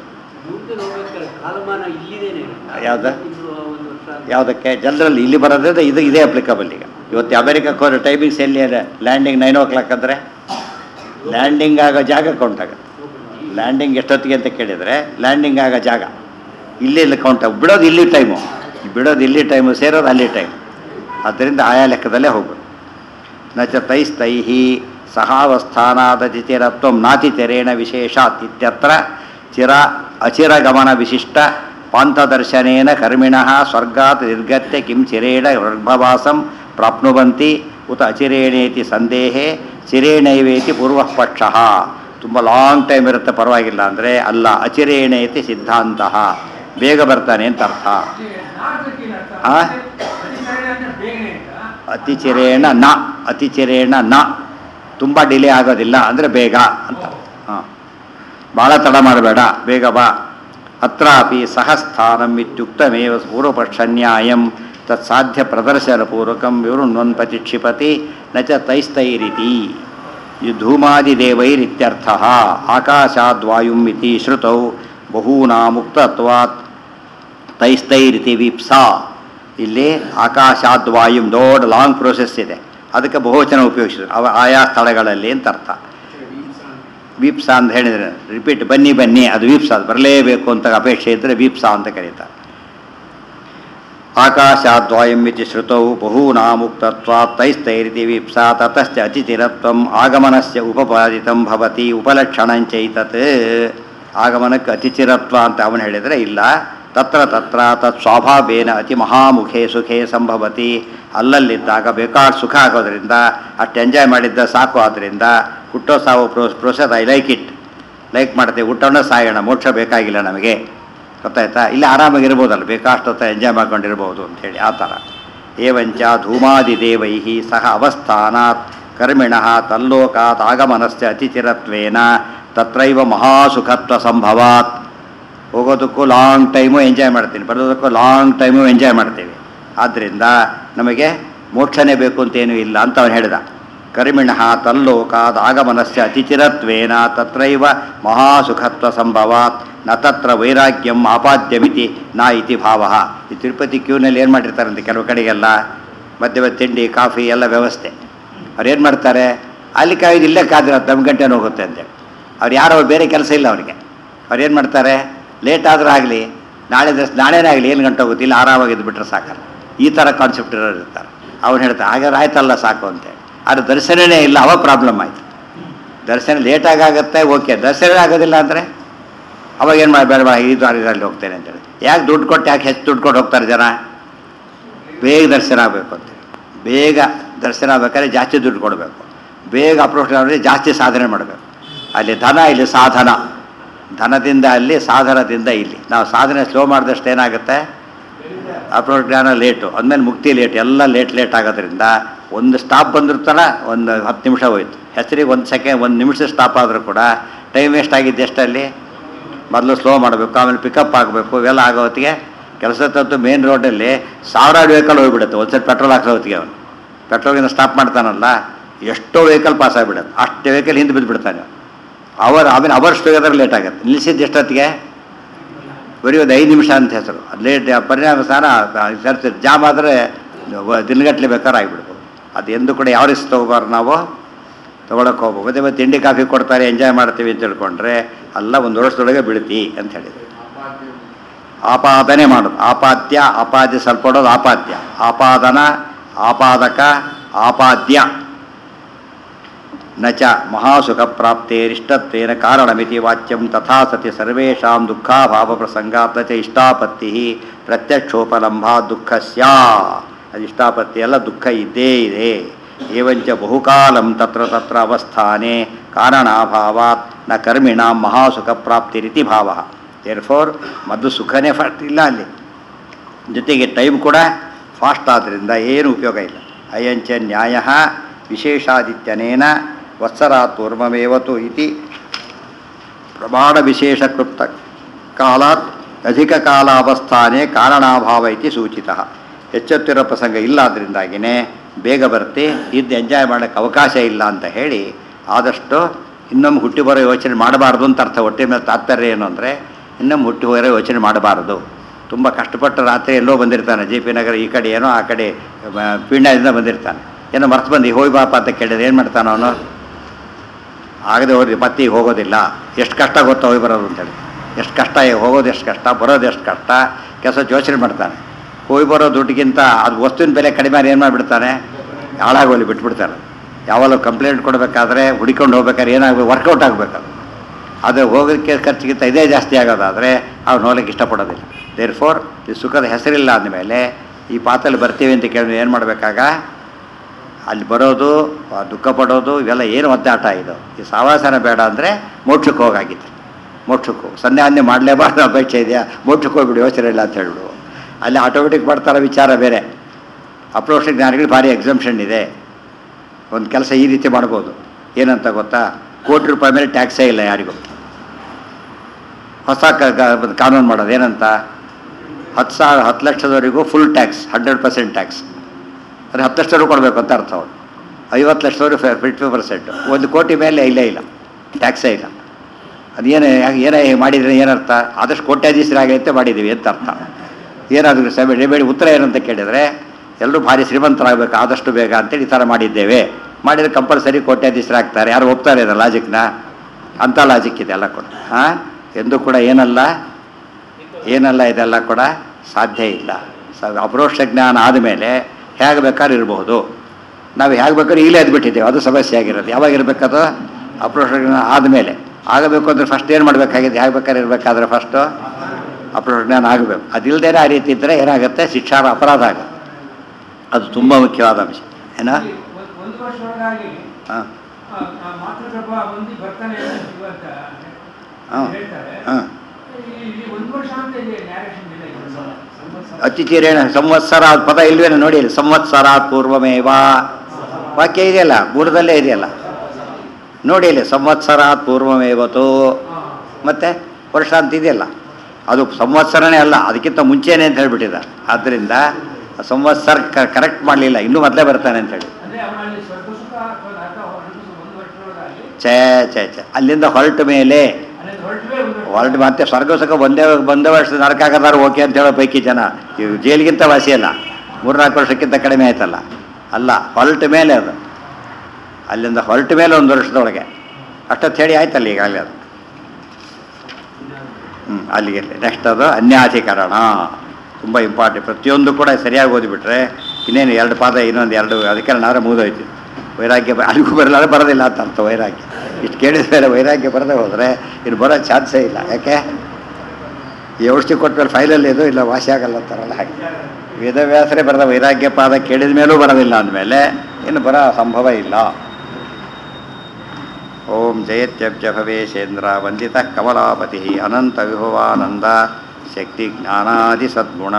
ಮುಂದೆ ನೋಡ್ಬೇಕಾದ್ರೆ ಕಾಲಮಾನ ಇಲ್ಲಿದೇನೆ ಯಾವ್ದು? ಇದು ಒಂದು ವರ್ಷ ಯಾವುದಕ್ಕೆ ಜನರಲ್ಲಿ ಇಲ್ಲಿ ಬರೋದ್ರೆ ಇದು ಇದೇ ಅಪ್ಲಿಕಬಲ್ ಈಗ ಇವತ್ತು ಅಮೆರಿಕಕ್ಕೆ ಹೋದ್ರೆ ಟೈಮಿಂಗ್ಸ್ ಎಲ್ಲಿ ಇದೆ ಲ್ಯಾಂಡಿಂಗ್ ನೈನ್ ಓ ಕ್ಲಾಕ್ ಅಂದರೆ ಲ್ಯಾಂಡಿಂಗ್ ಆಗೋ ಜಾಗ ಕೌಂಟ್ ಆಗುತ್ತೆ ಲ್ಯಾಂಡಿಂಗ್ ಎಷ್ಟೊತ್ತಿಗೆ ಅಂತ ಕೇಳಿದರೆ ಲ್ಯಾಂಡಿಂಗ್ ಆಗೋ ಜಾಗ ಇಲ್ಲಿ ಇಲ್ಲಿ ಕೌಂಟ್ ಆಗ ಬಿಡೋದು ಇಲ್ಲಿ ಟೈಮು ಬಿಡೋದು ಇಲ್ಲಿ ಟೈಮು ಸೇರೋದು ಅಲ್ಲಿ ಟೈಮ್ ಆದ್ದರಿಂದ ಆಯಾ ಲೆಕ್ಕದಲ್ಲೇ ಹೋಗ್ಬೇಕು ನ ಚ ತೈಸ್ತೈಹಿ ಸಹಾವಸ್ಥಾನಾದತಿಚಿರತ್ವ ನಾತಿಚರೇಣ ವಿಶೇಷಾತ್ ಇತ್ಯತ್ರ ಚಿರ ಅಚಿರಗಮನ ವಿಶಿಷ್ಟ ಪಾಂತದರ್ಶನೇನ ಕರ್ಮಿಣಃ ಸ್ವರ್ಗಾತ್ ನಿರ್ಗತ್ಯ ಕಿಂ ಚಿರೇಣ ಗರ್ಭವಾಸಂ ಪ್ರಾಪ್ನುವಂತಿ ಉತ ಅಚಿರೇಣೇತಿ ಸಂದೇಹೆ ಚಿರೇಣೈವೇತಿ ಪೂರ್ವಃ ಪಕ್ಷಃ ತುಂಬ ಲಾಂಗ್ ಟೈಮ್ ಇರುತ್ತೆ ಪರವಾಗಿಲ್ಲ ಅಂದರೆ ಅಲ್ಲ ಅಚಿರೇಣೇತಿ ಸಿದ್ಧಾಂತ ಬೇಗ ಬರ್ತಾನೆ ಅಂತ ಅರ್ಥ ನಾಡ್ಬೇಕಿಲ್ಲ ಅರ್ಥ. ಆ? ಅತಿ ಸರಳ ಅಂದ್ರೆ ಬೇಗನೆ ಅಂತ ಅತಿಚಿರೇಣ ನ ಅತಿಚಿರೇಣ ನ ತುಂಬ ಡಿಲೇ ಆಗೋದಿಲ್ಲ ಅಂದರೆ ಬೇಗ ಅಂತ ಹಾಂ ಭಾಳ ತಡ ಮಾಡಬೇಡ ಬೇಗ ಬಾ ಅತ್ರಾಪಿ ಸಹಸ್ಥಾನಂ ಇತ್ಯುಕ್ತಮೇವ ಪೂರ್ವಪಕ್ಷನ್ಯಾಯಂ ತತ್ಸಾಧ್ಯ ಪ್ರದರ್ಶನಪೂರ್ವಕಂ ವಿವೃಣ್ವನ್ಪತಿ ಕ್ಷಿಪತಿ ನ ಚ ತೈಸ್ತೈರಿತಿ ಈ ಧೂಮಾದಿದೇವೈರಿತ್ಯರ್ಥ ಆಕಾಶಾದ್ವಾಯುಂ ಇತಿ ಶ್ರುತೌ ಬಹೂನಾಮುಕ್ತತ್ವಾತ್ ತೈಸ್ತೈರಿತಿ ವಿಪ್ಸಾ ಇಲ್ಲಿ ಆಕಾಶಾದ್ವಾಯುಂ ದೊಡ್ಡ ಲಾಂಗ್ ಪ್ರೋಸೆಸ್ ಇದೆ ಅದಕ್ಕೆ ಬಹುವಚನ ಉಪಯೋಗಿಸಿದ್ರು ಅವ ಆಯಾ ಸ್ಥಳಗಳಲ್ಲಿ ಅಂತ ಅರ್ಥ ವೀಪ್ಸಾ ಅಂತ ಹೇಳಿದರೆ ರಿಪೀಟ್ ಬನ್ನಿ ಬನ್ನಿ ಅದು ವೀಪ್ಸಾ ಅದು ಬರಲೇಬೇಕು ಅಂತ ಅಪೇಕ್ಷೆ ಇದ್ದರೆ ವೀಪ್ಸಾ ಅಂತ ಕರೀತಾರೆ ಆಕಾಶಾದ್ವಾಯಂ ಇತಿ ಶ್ರುತೌ ಬಹೂನಾಮುಕ್ತತ್ವಾತ್ ತೈಸ್ತೈರಿತಿ ವೀಪ್ಸಾ ತತಶ್ಚ ಅತಿಚಿರತ್ವಂ ಆಗಮನಸ್ಯ ಉಪಪಾದಿತಂ ಭವತಿ ಉಪಲಕ್ಷಣಂಚೈತತ್ ಆಗಮನಕ್ಕೆ ಅತಿಚಿರತ್ವ ಅಂತ ಅವನು ಹೇಳಿದರೆ ಇಲ್ಲ ತತ್ರ ತತ್ರ ತತ್ ಸ್ವಾಭಾವೇನ ಅತಿ ಮಹಾಮುಖೇ ಸುಖೇ ಸಂಭವತಿ ಅಲ್ಲಲ್ಲಿದ್ದಾಗ ಬೇಕಾದ ಸುಖ ಆಗೋದ್ರಿಂದ ಅಷ್ಟು ಎಂಜಾಯ್ ಮಾಡಿದ್ದ ಸಾಕು ಆದ್ದರಿಂದ ಹುಟ್ಟೋ ಸಾವು pro process I like it like ಮಾಡ್ತೀವಿ ಹುಟ್ಟೋಣ ಸಾಯೋಣ ಮೋಕ್ಷ ಬೇಕಾಗಿಲ್ಲ ನಮಗೆ ಗೊತ್ತಾಯ್ತಾ ಇಲ್ಲಿ ಆರಾಮಾಗಿರ್ಬೋದಲ್ಲ ಬೇಕಾಷ್ಟು ಎಂಜಾಯ್ ಮಾಡ್ಕೊಂಡಿರ್ಬೋದು ಅಂಥೇಳಿ ಆ ಥರ ಏವಂಚ ಧೂಮಾದಿದೇವೈ ಸಹ ಅವಸ್ಥಾನಾತ್ ಕರ್ಮಿಣಃ ತಲ್ಲೋಕಾತ್ ಆಗಮನಸ್ಯ ಅತಿಚಿರತ್ವೇನ ತತ್ರೈವ ಮಹಾಸುಖತ್ವ ಸಂಭವಾತ್ ಹೋಗೋದಕ್ಕೂ ಲಾಂಗ್ ಟೈಮು ಎಂಜಾಯ್ ಮಾಡ್ತೀನಿ ಬರೋದಕ್ಕೂ ಲಾಂಗ್ ಟೈಮು ಎಂಜಾಯ್ ಮಾಡ್ತೀವಿ ಆದ್ದರಿಂದ ನಮಗೆ ಮೋಕ್ಷನೇ ಬೇಕು ಅಂತೇನೂ ಇಲ್ಲ ಅಂತ ಅವನು ಹೇಳಿದ ಕರ್ಮಿಣಃ ತಲ್ಲೋಕಾದ್ ಆಗಮನಸ್ಯ ಅತಿಚಿರತ್ವೇನ ತತ್ರೈವ ಮಹಾಸುಖತ್ವ ಸಂಭವಾತ್ ನ ತತ್ರ ವೈರಾಗ್ಯಂ ಆಪಾದ್ಯಮಿತಿ ನಾ ಇತಿ ಭಾವ ಈ ತಿರುಪತಿ ಕ್ಯೂನಲ್ಲಿ ಏನು ಮಾಡಿರ್ತಾರಂತೆ ಕೆಲವು ಕಡೆಗೆಲ್ಲ ಮಧ್ಯ ಮಧ್ಯ ತಿಂಡಿ ಕಾಫಿ ಎಲ್ಲ ವ್ಯವಸ್ಥೆ ಅವ್ರು ಏನು ಮಾಡ್ತಾರೆ ಅಲ್ಲಿ ಕಾಯ್ದು ಇಲ್ಲೇ ಕಾದ್ರೆ ಹತ್ತು ಗಂಟೆನೂ ಹೋಗುತ್ತೆ ಅಂತೇಳಿ ಅವ್ರು ಯಾರು ಅವ್ರು ಬೇರೆ ಕೆಲಸ ಇಲ್ಲ ಅವ್ರಿಗೆ ಅವ್ರು ಏನು ಮಾಡ್ತಾರೆ ಲೇಟ್ ಆದರೂ ಆಗಲಿ ನಾಳೆ ದಿವಸ ನಾಳೆನೇ ಆಗಲಿ ಏನು ಗಂಟೆ ಹೋಗುತ್ತೆ ಇಲ್ಲಿ ಆರಾಮಾಗಿದ್ದು ಬಿಟ್ರೆ ಸಾಕಲ್ಲ ಈ ಥರ ಕಾನ್ಸೆಪ್ಟ್ ಇರೋರು ಇರ್ತಾರೆ ಅವ್ನು ಹೇಳ್ತಾರೆ ಹಾಗಾದ್ರೆ ಆಯ್ತಲ್ಲ ಸಾಕು ಅಂತೇಳಿ ಆದರೆ ದರ್ಶನನೇ ಇಲ್ಲ ಅವಾಗ ಪ್ರಾಬ್ಲಮ್ ಆಯಿತು ದರ್ಶನ ಲೇಟಾಗಿ ಆಗುತ್ತೆ ಓಕೆ ದರ್ಶನ ಆಗೋದಿಲ್ಲ ಅಂದರೆ ಅವಾಗ ಏನು ಮಾಡಿ ಬೇಡ ಬೇಡ ಈ ದಾರಿದಲ್ಲಿ ಹೋಗ್ತೇನೆ ಅಂತೇಳಿ ಯಾಕೆ ದುಡ್ಡು ಕೊಟ್ಟು ಯಾಕೆ ಹೆಚ್ಚು ದುಡ್ಡು ಕೊಟ್ಟು ಹೋಗ್ತಾರೆ ಜನ ಬೇಗ ದರ್ಶನ ಆಗಬೇಕು ಅಂತೇಳಿ ಬೇಗ ದರ್ಶನ ಆಗ್ಬೇಕಾದ್ರೆ ಜಾಸ್ತಿ ದುಡ್ಡು ಕೊಡಬೇಕು ಬೇಗ ಅಪ್ರೋಚ್ ಆದರೆ ಜಾಸ್ತಿ ಸಾಧನೆ ಮಾಡಬೇಕು ಅಲ್ಲಿ ಧನ ಇಲ್ಲಿ ಸಾಧನ ಧನದಿಂದ ಅಲ್ಲಿ ಸಾಧನದಿಂದ ಇಲ್ಲಿ ನಾವು ಸಾಧನೆ ಸ್ಲೋ ಮಾಡಿದಷ್ಟು ಏನಾಗುತ್ತೆ ಅಪ್ರೋಚ್ ಜ್ಞಾನ ಲೇಟು ಅಂದಮೇಲೆ ಮುಕ್ತಿ ಲೇಟ್ ಎಲ್ಲ ಲೇಟ್ ಲೇಟ್ ಆಗೋದ್ರಿಂದ ಒಂದು ಸ್ಟಾಪ್ ಬಂದಿರ್ತಾನ ಒಂದು ಹತ್ತು ನಿಮಿಷ ಹೋಯ್ತು ಹೆಸರಿಗೆ ಒಂದು ಸೆಕೆಂಡ್ ಒಂದು ನಿಮಿಷ ಸ್ಟಾಪ್ ಆದರೂ ಕೂಡ ಟೈಮ್ ವೇಸ್ಟ್ ಆಗಿದ್ದು ಎಷ್ಟಲ್ಲಿ ಮೊದಲು ಸ್ಲೋ ಮಾಡಬೇಕು ಆಮೇಲೆ ಪಿಕಪ್ ಆಗಬೇಕು ಇವೆಲ್ಲ ಆಗೋ ಹೊತ್ತಿಗೆ ಕೆಲಸ ತಂತು ಮೇನ್ ರೋಡಲ್ಲಿ ಸಾವಿರಾರು ವೆಹಿಕಲ್ ಹೋಗ್ಬಿಡುತ್ತೆ ಒಂದು ಸರಿ ಪೆಟ್ರೋಲ್ ಹಾಕೋ ಹೊತ್ತಿಗೆ ಅವನು ಪೆಟ್ರೋಲ್ಗಿಂದ ಸ್ಟಾಪ್ ಮಾಡ್ತಾನಲ್ಲ ಎಷ್ಟೋ ವೆಹಿಕಲ್ ಪಾಸ್ ಆಗಿಬಿಡುತ್ತೆ ಅಷ್ಟು ವೆಹಿಕಲ್ ಹಿಂದೆ ಬಿದ್ದುಬಿಡ್ತಾನೆ ಅವರ್ ಆಮೇಲೆ ಅವರ್ಸ್ ಟುಗೆದರ್ ಲೇಟ್ ಆಗುತ್ತೆ ನಿಲ್ಲಿಸಿದ್ದು ಎಷ್ಟೊತ್ತಿಗೆ ಬರೀ ಒಂದು ಐದು ನಿಮಿಷ ಅಂತ ಹೆಸರು ಅದು ಲೇಟ್ ಪರಿಣಾಮ ಸ್ಥಾನ ಸರ್ತಿ ಜಾಮ್ ಆದರೆ ದಿನಗಟ್ಟಲೆ ಬೇಕಾದ್ರೆ ಆಗಿಬಿಡ್ಬೋದು ಅದು ಎಂದು ಕೂಡ ಯಾವ ರಿಸ್ಕ್ ತೊಗೋಬಾರ್ದು ನಾವು ತೊಗೊಳಕ್ಕೆ ಹೋಗ್ಬೋದು ಮತ್ತೆ ಮತ್ತೆ ತಿಂಡಿ ಕಾಫಿ ಕೊಡ್ತಾರೆ ಎಂಜಾಯ್ ಮಾಡ್ತೀವಿ ಅಂತ ತಿಳ್ಕೊಂಡ್ರೆ ಅಲ್ಲ ಒಂದು ವರ್ಷದೊಳಗೆ ಬೀಳ್ತಿ ಅಂತ ಹೇಳಿದ್ರು ಆಪಾದನೆ ಮಾಡೋದು ಆಪಾದ್ಯ ಆಪಾದ್ಯ ಸ್ವಲ್ಪ ಕೊಡೋದು ಆಪಾದ್ಯ ಆಪಾದನ ಆಪಾದಕ ಆಪಾದ್ಯ ನ ಚ ಮಹಾಸುಖ ಪ್ರಾಪ್ತೇರಿಷ್ಟತ್ವೇನ ಕಾರಣಮಿತಿ ವಾಚ್ಯಂ ತಥಾ ಸತಿ ಸರ್ವೇಷಾಂ ದುಃಖಾಭಾವ ಪ್ರಸಂಗಾತ್ ನ ಚ ಇಷ್ಟಾಪತ್ತಿ ಪ್ರತ್ಯಕ್ಷೋಪಲಂಭ ದುಃಖಸ್ಯ ಅದು ಇಷ್ಟಾಪತ್ತಿ ಎಲ್ಲ ದುಃಖ ಇದ್ದೇ ಇದೆ ಏವಂಚ ಬಹುಕಾಲಂ ತತ್ರ ತತ್ರ ಅವಸ್ಥಾನೆ ಕಾರಣಾಭಾವಾತ್ ನ ಕರ್ಮಿಣಾಂ ಮಹಾಸುಖ ಪ್ರಾಪ್ತಿರಿತಿ ಭಾವ ದೇರ್ಫೋರ್ ಮೊದಲು ಸುಖನೇ ಫಸ್ಟ್ ಇಲ್ಲ ಅಲ್ಲಿ ಜೊತೆಗೆ ಟೈಮ್ ಕೂಡ ಫಾಸ್ಟ್ ಆದ್ದರಿಂದ ಏನು ಉಪಯೋಗ ಇಲ್ಲ ಅಯಂಚ ನ್ಯಾಯ ವಿಶೇಷಾದಿತ್ಯನೇನ ವತ್ಸರಾತ್ ಊರ್ಮಮೇವತು ಇತಿ ಪ್ರಮಾಣ ವಿಶೇಷ ಕೃಪ್ತ ಕಾಲಾತ್ ಅಧಿಕ ಕಾಲಾವಸ್ಥಾನೆ ಕಾರಣಾಭಾವ ಇತಿ ಸೂಚಿತ ಎಚ್ಚೆತ್ತಿರೋ ಪ್ರಸಂಗ ಇಲ್ಲ ಅದರಿಂದಾಗಿಯೇ ಬೇಗ ಬರುತ್ತೆ ಇದ್ದು ಎಂಜಾಯ್ ಮಾಡೋಕ್ಕೆ ಅವಕಾಶ ಇಲ್ಲ ಅಂತ ಹೇಳಿ ಆದಷ್ಟು ಇನ್ನೊಮ್ಮೆ ಹುಟ್ಟಿ ಬರೋ ಯೋಚನೆ ಮಾಡಬಾರ್ದು ಅಂತ ಅರ್ಥ ಒಟ್ಟಿನ ಮೇಲೆ ತಾತ್ಪರ್ಯ ಏನು ಅಂದರೆ ಇನ್ನು ಮುಟ್ಟಿ ಹೋಗಿರೋ ಯೋಚನೆ ಮಾಡಬಾರದು ತುಂಬ ಕಷ್ಟಪಟ್ಟು ರಾತ್ರಿ ಎಲ್ಲೋ ಬಂದಿರ್ತಾನೆ ಜೆ ಪಿ ನಗರ ಈ ಕಡೆ ಏನೋ ಆ ಕಡೆ ಆ, ಪೀಣ್ಯದಿಂದ ಬಂದಿರ್ತಾನೆ ಏನೋ ಮರ್ತು ಬಂದು ಹೋಯ್ ಬಾಪ ಅಂತ ಕೇಳಿದ್ರೆ ಏನು ಮಾಡ್ತಾನೆ ಅವನು ಆಗದೆ ಹೋದ್ರೆ ಮತ್ತೆ ಹೋಗೋದಿಲ್ಲ ಎಷ್ಟು ಕಷ್ಟ ಗೊತ್ತಾ ಹೋಗಿ ಬರೋದು ಅಂತೇಳಿ ಎಷ್ಟು ಕಷ್ಟ ಹೋಗೋದು ಎಷ್ಟು ಕಷ್ಟ ಬರೋದು ಎಷ್ಟು ಕಷ್ಟ ಕೆಲಸ ಯೋಚನೆ ಮಾಡ್ತಾನೆ ಹೋಗಿ ಬರೋ ದುಡ್ಡಿಗಿಂತ ಅದು ವಸ್ತುವಿನ ಬೆಲೆ ಕಡಿಮೆ ಏನು ಮಾಡಿಬಿಡ್ತಾನೆ ಹಾಳಾಗೋಲಿ ಬಿಟ್ಬಿಡ್ತಾನೆ ಯಾವಾಗಲೂ ಕಂಪ್ಲೇಂಟ್ ಕೊಡಬೇಕಾದ್ರೆ ಹುಡಿಕೊಂಡು ಹೋಗ್ಬೇಕಾದ್ರೆ ಏನಾಗಬೇಕು ವರ್ಕೌಟ್ ಆಗಬೇಕು ಆದರೆ ಹೋಗೋದಕ್ಕೆ ಖರ್ಚಿಗಿಂತ ಇದೇ ಜಾಸ್ತಿ ಆಗೋದಾದರೆ ಅವ್ನು ಹೋಗ್ಲಿಕ್ಕೆ ಇಷ್ಟಪಡೋದಿಲ್ಲ ದೇರ್ ಫೋರ್ ಈ ಸುಖದ ಹೆಸರಿಲ್ಲ ಅಂದಮೇಲೆ ಈ ಪಾತಲ್ಲಿ ಬರ್ತೀವಿ ಅಂತ ಕೇಳಿದ್ರೆ ಏನು ಮಾಡಬೇಕಾಗ ಅಲ್ಲಿ ಬರೋದು ಆ ದುಃಖ ಪಡೋದು ಇವೆಲ್ಲ ಏನು ಒದ್ದಾಟ ಇದು ಈ ಸಾವಾಸನ ಬೇಡ ಅಂದರೆ ಮೋಕ್ಷಕ್ಕೆ ಹೋಗಾಗಿತ್ತು ಮೋಕ್ಷಕ್ಕೆ ಹೋಗು ಸಂಧ್ಯಾನ್ಯ ಮಾಡಲೇಬಾರ್ದು ಅಪೇಕ್ಷೆ ಇದೆಯಾ ಮೋಕ್ಷಕ್ಕೆ ಹೋಗ್ಬಿಡಿ ಯೋಚನೆ ಇಲ್ಲ ಅಂತ ಹೇಳ್ಬಿಡು ಅಲ್ಲಿ ಆಟೋಮೆಟಿಕ್ ಮಾಡ್ತಾರೋ ವಿಚಾರ ಬೇರೆ ಅಪ್ರೋಷ ಜ್ಞಾನಿಗಳಿಗೆ ಭಾರಿ ಎಕ್ಸಂಪ್ಷನ್ ಇದೆ ಒಂದು ಕೆಲಸ ಈ ರೀತಿ ಮಾಡ್ಬೋದು ಏನಂತ ಗೊತ್ತಾ ಕೋಟಿ ರೂಪಾಯಿ ಮೇಲೆ ಟ್ಯಾಕ್ಸೇ ಇಲ್ಲ ಯಾರಿಗೂ ಹೊಸ ಕ- ಕ- ಕಾನೂನು ಮಾಡೋದು ಏನಂತ ಹತ್ತು ಸಾವಿರ ಹತ್ತು ಲಕ್ಷದವರೆಗೂ full tax hundred percent tax ಅಂದರೆ ಹತ್ತು ಲಕ್ಷದವರೆಗೂ ಕೊಡಬೇಕು ಅಂತ ಅರ್ಥ ಅವ್ರು ಐವತ್ತು ಲಕ್ಷದವರೆಗೂ ಫಿಫ್ಟಿ ಪರ್ಸೆಂಟ್ ಒಂದು ಕೋಟಿ ಮೇಲೆ ಇಲ್ಲೇ ಇಲ್ಲ ಟ್ಯಾಕ್ಸೇ ಇಲ್ಲ ಅದೇನು ಏನೇ ಮಾಡಿದರೆ ಏನರ್ಥ ಆದಷ್ಟು ಕೋಟ್ಯಾಧೀಶರಾಗೈತೆ ಮಾಡಿದ್ದೀವಿ ಅಂತ ಅರ್ಥ ಏನಾದರೂ ಸಭೆ ಬೇಡಿ ಉತ್ತರ ಏನಂತ ಕೇಳಿದರೆ ಎಲ್ಲರೂ ಭಾರಿ ಶ್ರೀಮಂತರಾಗಬೇಕು ಆದಷ್ಟು ಬೇಗ ಅಂತೇಳಿ ಈ ಥರ ಮಾಡಿದ್ದೇವೆ ಮಾಡಿದರೆ ಕಂಪಲ್ಸರಿ ಕೋಟ್ಯಾಧೀಶರಾಗ್ತಾರೆ ಯಾರು ಒಪ್ತಾರೆ ಇದರ ಲಾಜಿಕ್ನ ಅಂಥ ಲಾಜಿಕ್ ಇದೆ ಎಲ್ಲ ಕೂಡ ಹಾಂ ಎಂದೂ ಕೂಡ ಏನಲ್ಲ ಏನಲ್ಲ ಇದೆಲ್ಲ ಕೂಡ ಸಾಧ್ಯ ಇಲ್ಲ ಸ ಅಪರೋಕ್ಷ ಜ್ಞಾನ ಆದಮೇಲೆ ಹೇಗೆ ಬೇಕಾದ್ರೂ ಇರಬಹುದು ನಾವು ಹೇಗೆ ಬೇಕಾದ್ರೂ ಈಗಲೇ ಎದ್ಬಿಟ್ಟಿದ್ದೇವೆ ಅದು ಸಮಸ್ಯೆ ಆಗಿರೋದು ಯಾವಾಗ ಇರಬೇಕದು ಅಪರೋಕ್ಷ ಜ್ಞಾನ ಆದಮೇಲೆ ಆಗಬೇಕು ಅಂದರೆ ಫಸ್ಟ್ ಏನು ಮಾಡಬೇಕಾಗಿದೆ ಹೇಗೆ ಬೇಕಾದ್ರೆ ಇರಬೇಕಾದ್ರೆ ಫಸ್ಟು ಅಪರೋಕ್ಷ ಜ್ಞಾನ ಆಗಬೇಕು ಅದಿಲ್ಲದೇ ಆ ರೀತಿ ಇದ್ದರೆ ಏನಾಗುತ್ತೆ ಶಿಕ್ಷಾರ ಅಪರಾಧ ಆಗುತ್ತೆ ಅದು ತುಂಬ ಮುಖ್ಯವಾದ ಅಂಶ ಏನೋ ಇಲ್ಲಿ ಒಂದ್- ಒಂದು ವರ್ಷದೊಳಗಾಗಿ ಹಾಂ ಆ, ಆ ಮಾತೃಗರ್ಭ ಹೊಂದಿ ಬರ್ತಾನೆ ಅಂತ ಹಾಂ ಹೇಳ್ತಾರೆ ಹಾಂ ಇಲ್ಲಿ ಇಲ್ಲಿ ಒಂದು ವರ್ಷ ಅಂತ ಇದೆ ನ್ಯಾರೇಷನ್ ಇಲ್ಲ ಇದು. ಅತಿಥಿರೇಣ ಸಂವತ್ಸರ ಪದ ಇಲ್ವೇನೋ ನೋಡಿ ಇಲ್ಲಿ ಸಂವತ್ಸರ ಪೂರ್ವಮೇವ ವಾಕ್ಯ ಇದೆಯಲ್ಲ ಮೂರದಲ್ಲೇ ಇದೆಯಲ್ಲ ನೋಡಿ ಇಲ್ಲಿ ಸಂವತ್ಸರ ಪೂರ್ವಮೇವತು ಹಾ. ಮತ್ತೆ ವರ್ಷ ಅಂತ ಇದೆಯಲ್ಲ ಅದು ಸಂವತ್ಸರನೇ ಅಲ್ಲ ಅದಕ್ಕಿಂತ ಮುಂಚೆನೇ ಅಂತ ಹೇಳ್ಬಿಟ್ಟಿದ್ದ ಆದ್ದರಿಂದ ಸಂವತ್ಸರ ಕರೆಕ್ಟ್ ಮಾಡಲಿಲ್ಲ ಇನ್ನೂ ಮೊದಲೇ ಬರ್ತಾನೆ ಅಂತ ಹೇಳಿ ಅಂದ್ರೆ ಅವನಲ್ಲಿ ಸ್ವರ್ಗ ಸುಖ ಅಥವಾ ನರಕ ಹೊರಟು ಒಂದು ವರ್ಷದೊಳಗಾಗಿ ಛೇ ಛೇ ಛೇ ಅಲ್ಲಿಂದ ಹೊರಟ ಮೇಲೆ ಅಲ್ಲಿ ಹೊರಟುವೆ ಒಂದು ವರ್ಷ. ಹೊರಟು ಮತ್ತೆ ಸ್ವರ್ಗ ಸುಖ ಒಂದೇ ಒಂದೇ ವರ್ಷ ನರಕ ಆಗದಾರ ಓಕೆ ಅಂತ ಹೇಳೋ ಪೈಕಿ ಜನ ಇವು ಜೈಲಿಗಿಂತ ವಾಸಿ ಅಲ್ಲ ಮೂರ್ನಾಲ್ಕು ವರ್ಷಕ್ಕಿಂತ ಕಡಿಮೆ ಆಯ್ತಲ್ಲ ಅಲ್ಲ ಹೊರಟ ಮೇಲೆ ಅದು ಅಲ್ಲಿಂದ ಹೊರಟ ಮೇಲೆ ಒಂದು ವರ್ಷದೊಳಗೆ ಅಷ್ಟೊತ್ತು ಹೇಳಿ ಆಯ್ತಲ್ಲ ಈಗಾಗಲೇ ಅದು ಹ್ಞೂ ಅಲ್ಲಿಗೆ ನೆಕ್ಸ್ಟ್ ಅದು ಅನ್ಯಾಧಿಕರಣ ತುಂಬ ಇಂಪಾರ್ಟೆಂಟ್ ಪ್ರತಿಯೊಂದು ಕೂಡ ಸರಿಯಾಗಿ ಓದಿಬಿಟ್ರೆ ಇನ್ನೇನು ಎರಡು ಪಾದ ಇನ್ನೊಂದು ಎರಡು ಅಧಿಕರಣ ಆದರೆ ಮುಗಿದೋಯ್ತು ವೈರಾಗ್ಯ ಬ- ಅಲ್ಲಿಗೂ ಬರಲ್ಲ ಅದು ಬರೋದಿಲ್ಲ ಅಂತ ಅರ್ಥ ವೈರಾಗ್ಯ ಇಷ್ಟು ಕೇಳಿದ ಮೇಲೆ ವೈರಾಗ್ಯ ಬರದೇ ಹೋದರೆ ಇನ್ನು ಬರೋ ಚಾನ್ಸೇ ಇಲ್ಲ ಯಾಕೆ ಈ ಔಷಧಿ ಕೊಟ್ಟ ಮೇಲೆ ಫೈಲಲ್ಲಿ ಇದು ಇಲ್ಲ ವಾಸಿ ಆಗಲ್ಲ ಅಂತಾರಲ್ಲ ಹಾಗೆ ವೇದವ್ಯಾಸರೇ ಬರೆದ ವೈರಾಗ್ಯ ಪಾದ ಕೇಳಿದ ಮೇಲೂ ಬರೋದಿಲ್ಲ ಅಂದಮೇಲೆ ಇನ್ನು ಬರೋ ಸಂಭವ ಇಲ್ಲ ಓಂ ಜಯತ್ಯಬ್ಜ ಭವೇಶೇಂದ್ರ ವಂದಿತ ಕಮಲಾಪತಿ ಅನಂತ ವಿಭವಾನಂದ ಶಕ್ತಿ ಜ್ಞಾನಾದಿ ಸದ್ಗುಣ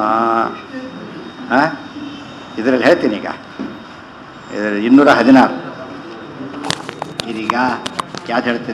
ಇದರಲ್ಲಿ ಹೇಳ್ತೀನಿ ಈಗ ಇದರಲ್ಲಿ ಇನ್ನೂರ ಹದಿನಾರು ಇದೀಗ ಯಾವ್ದು ಹೇಳ್ತೀನಿ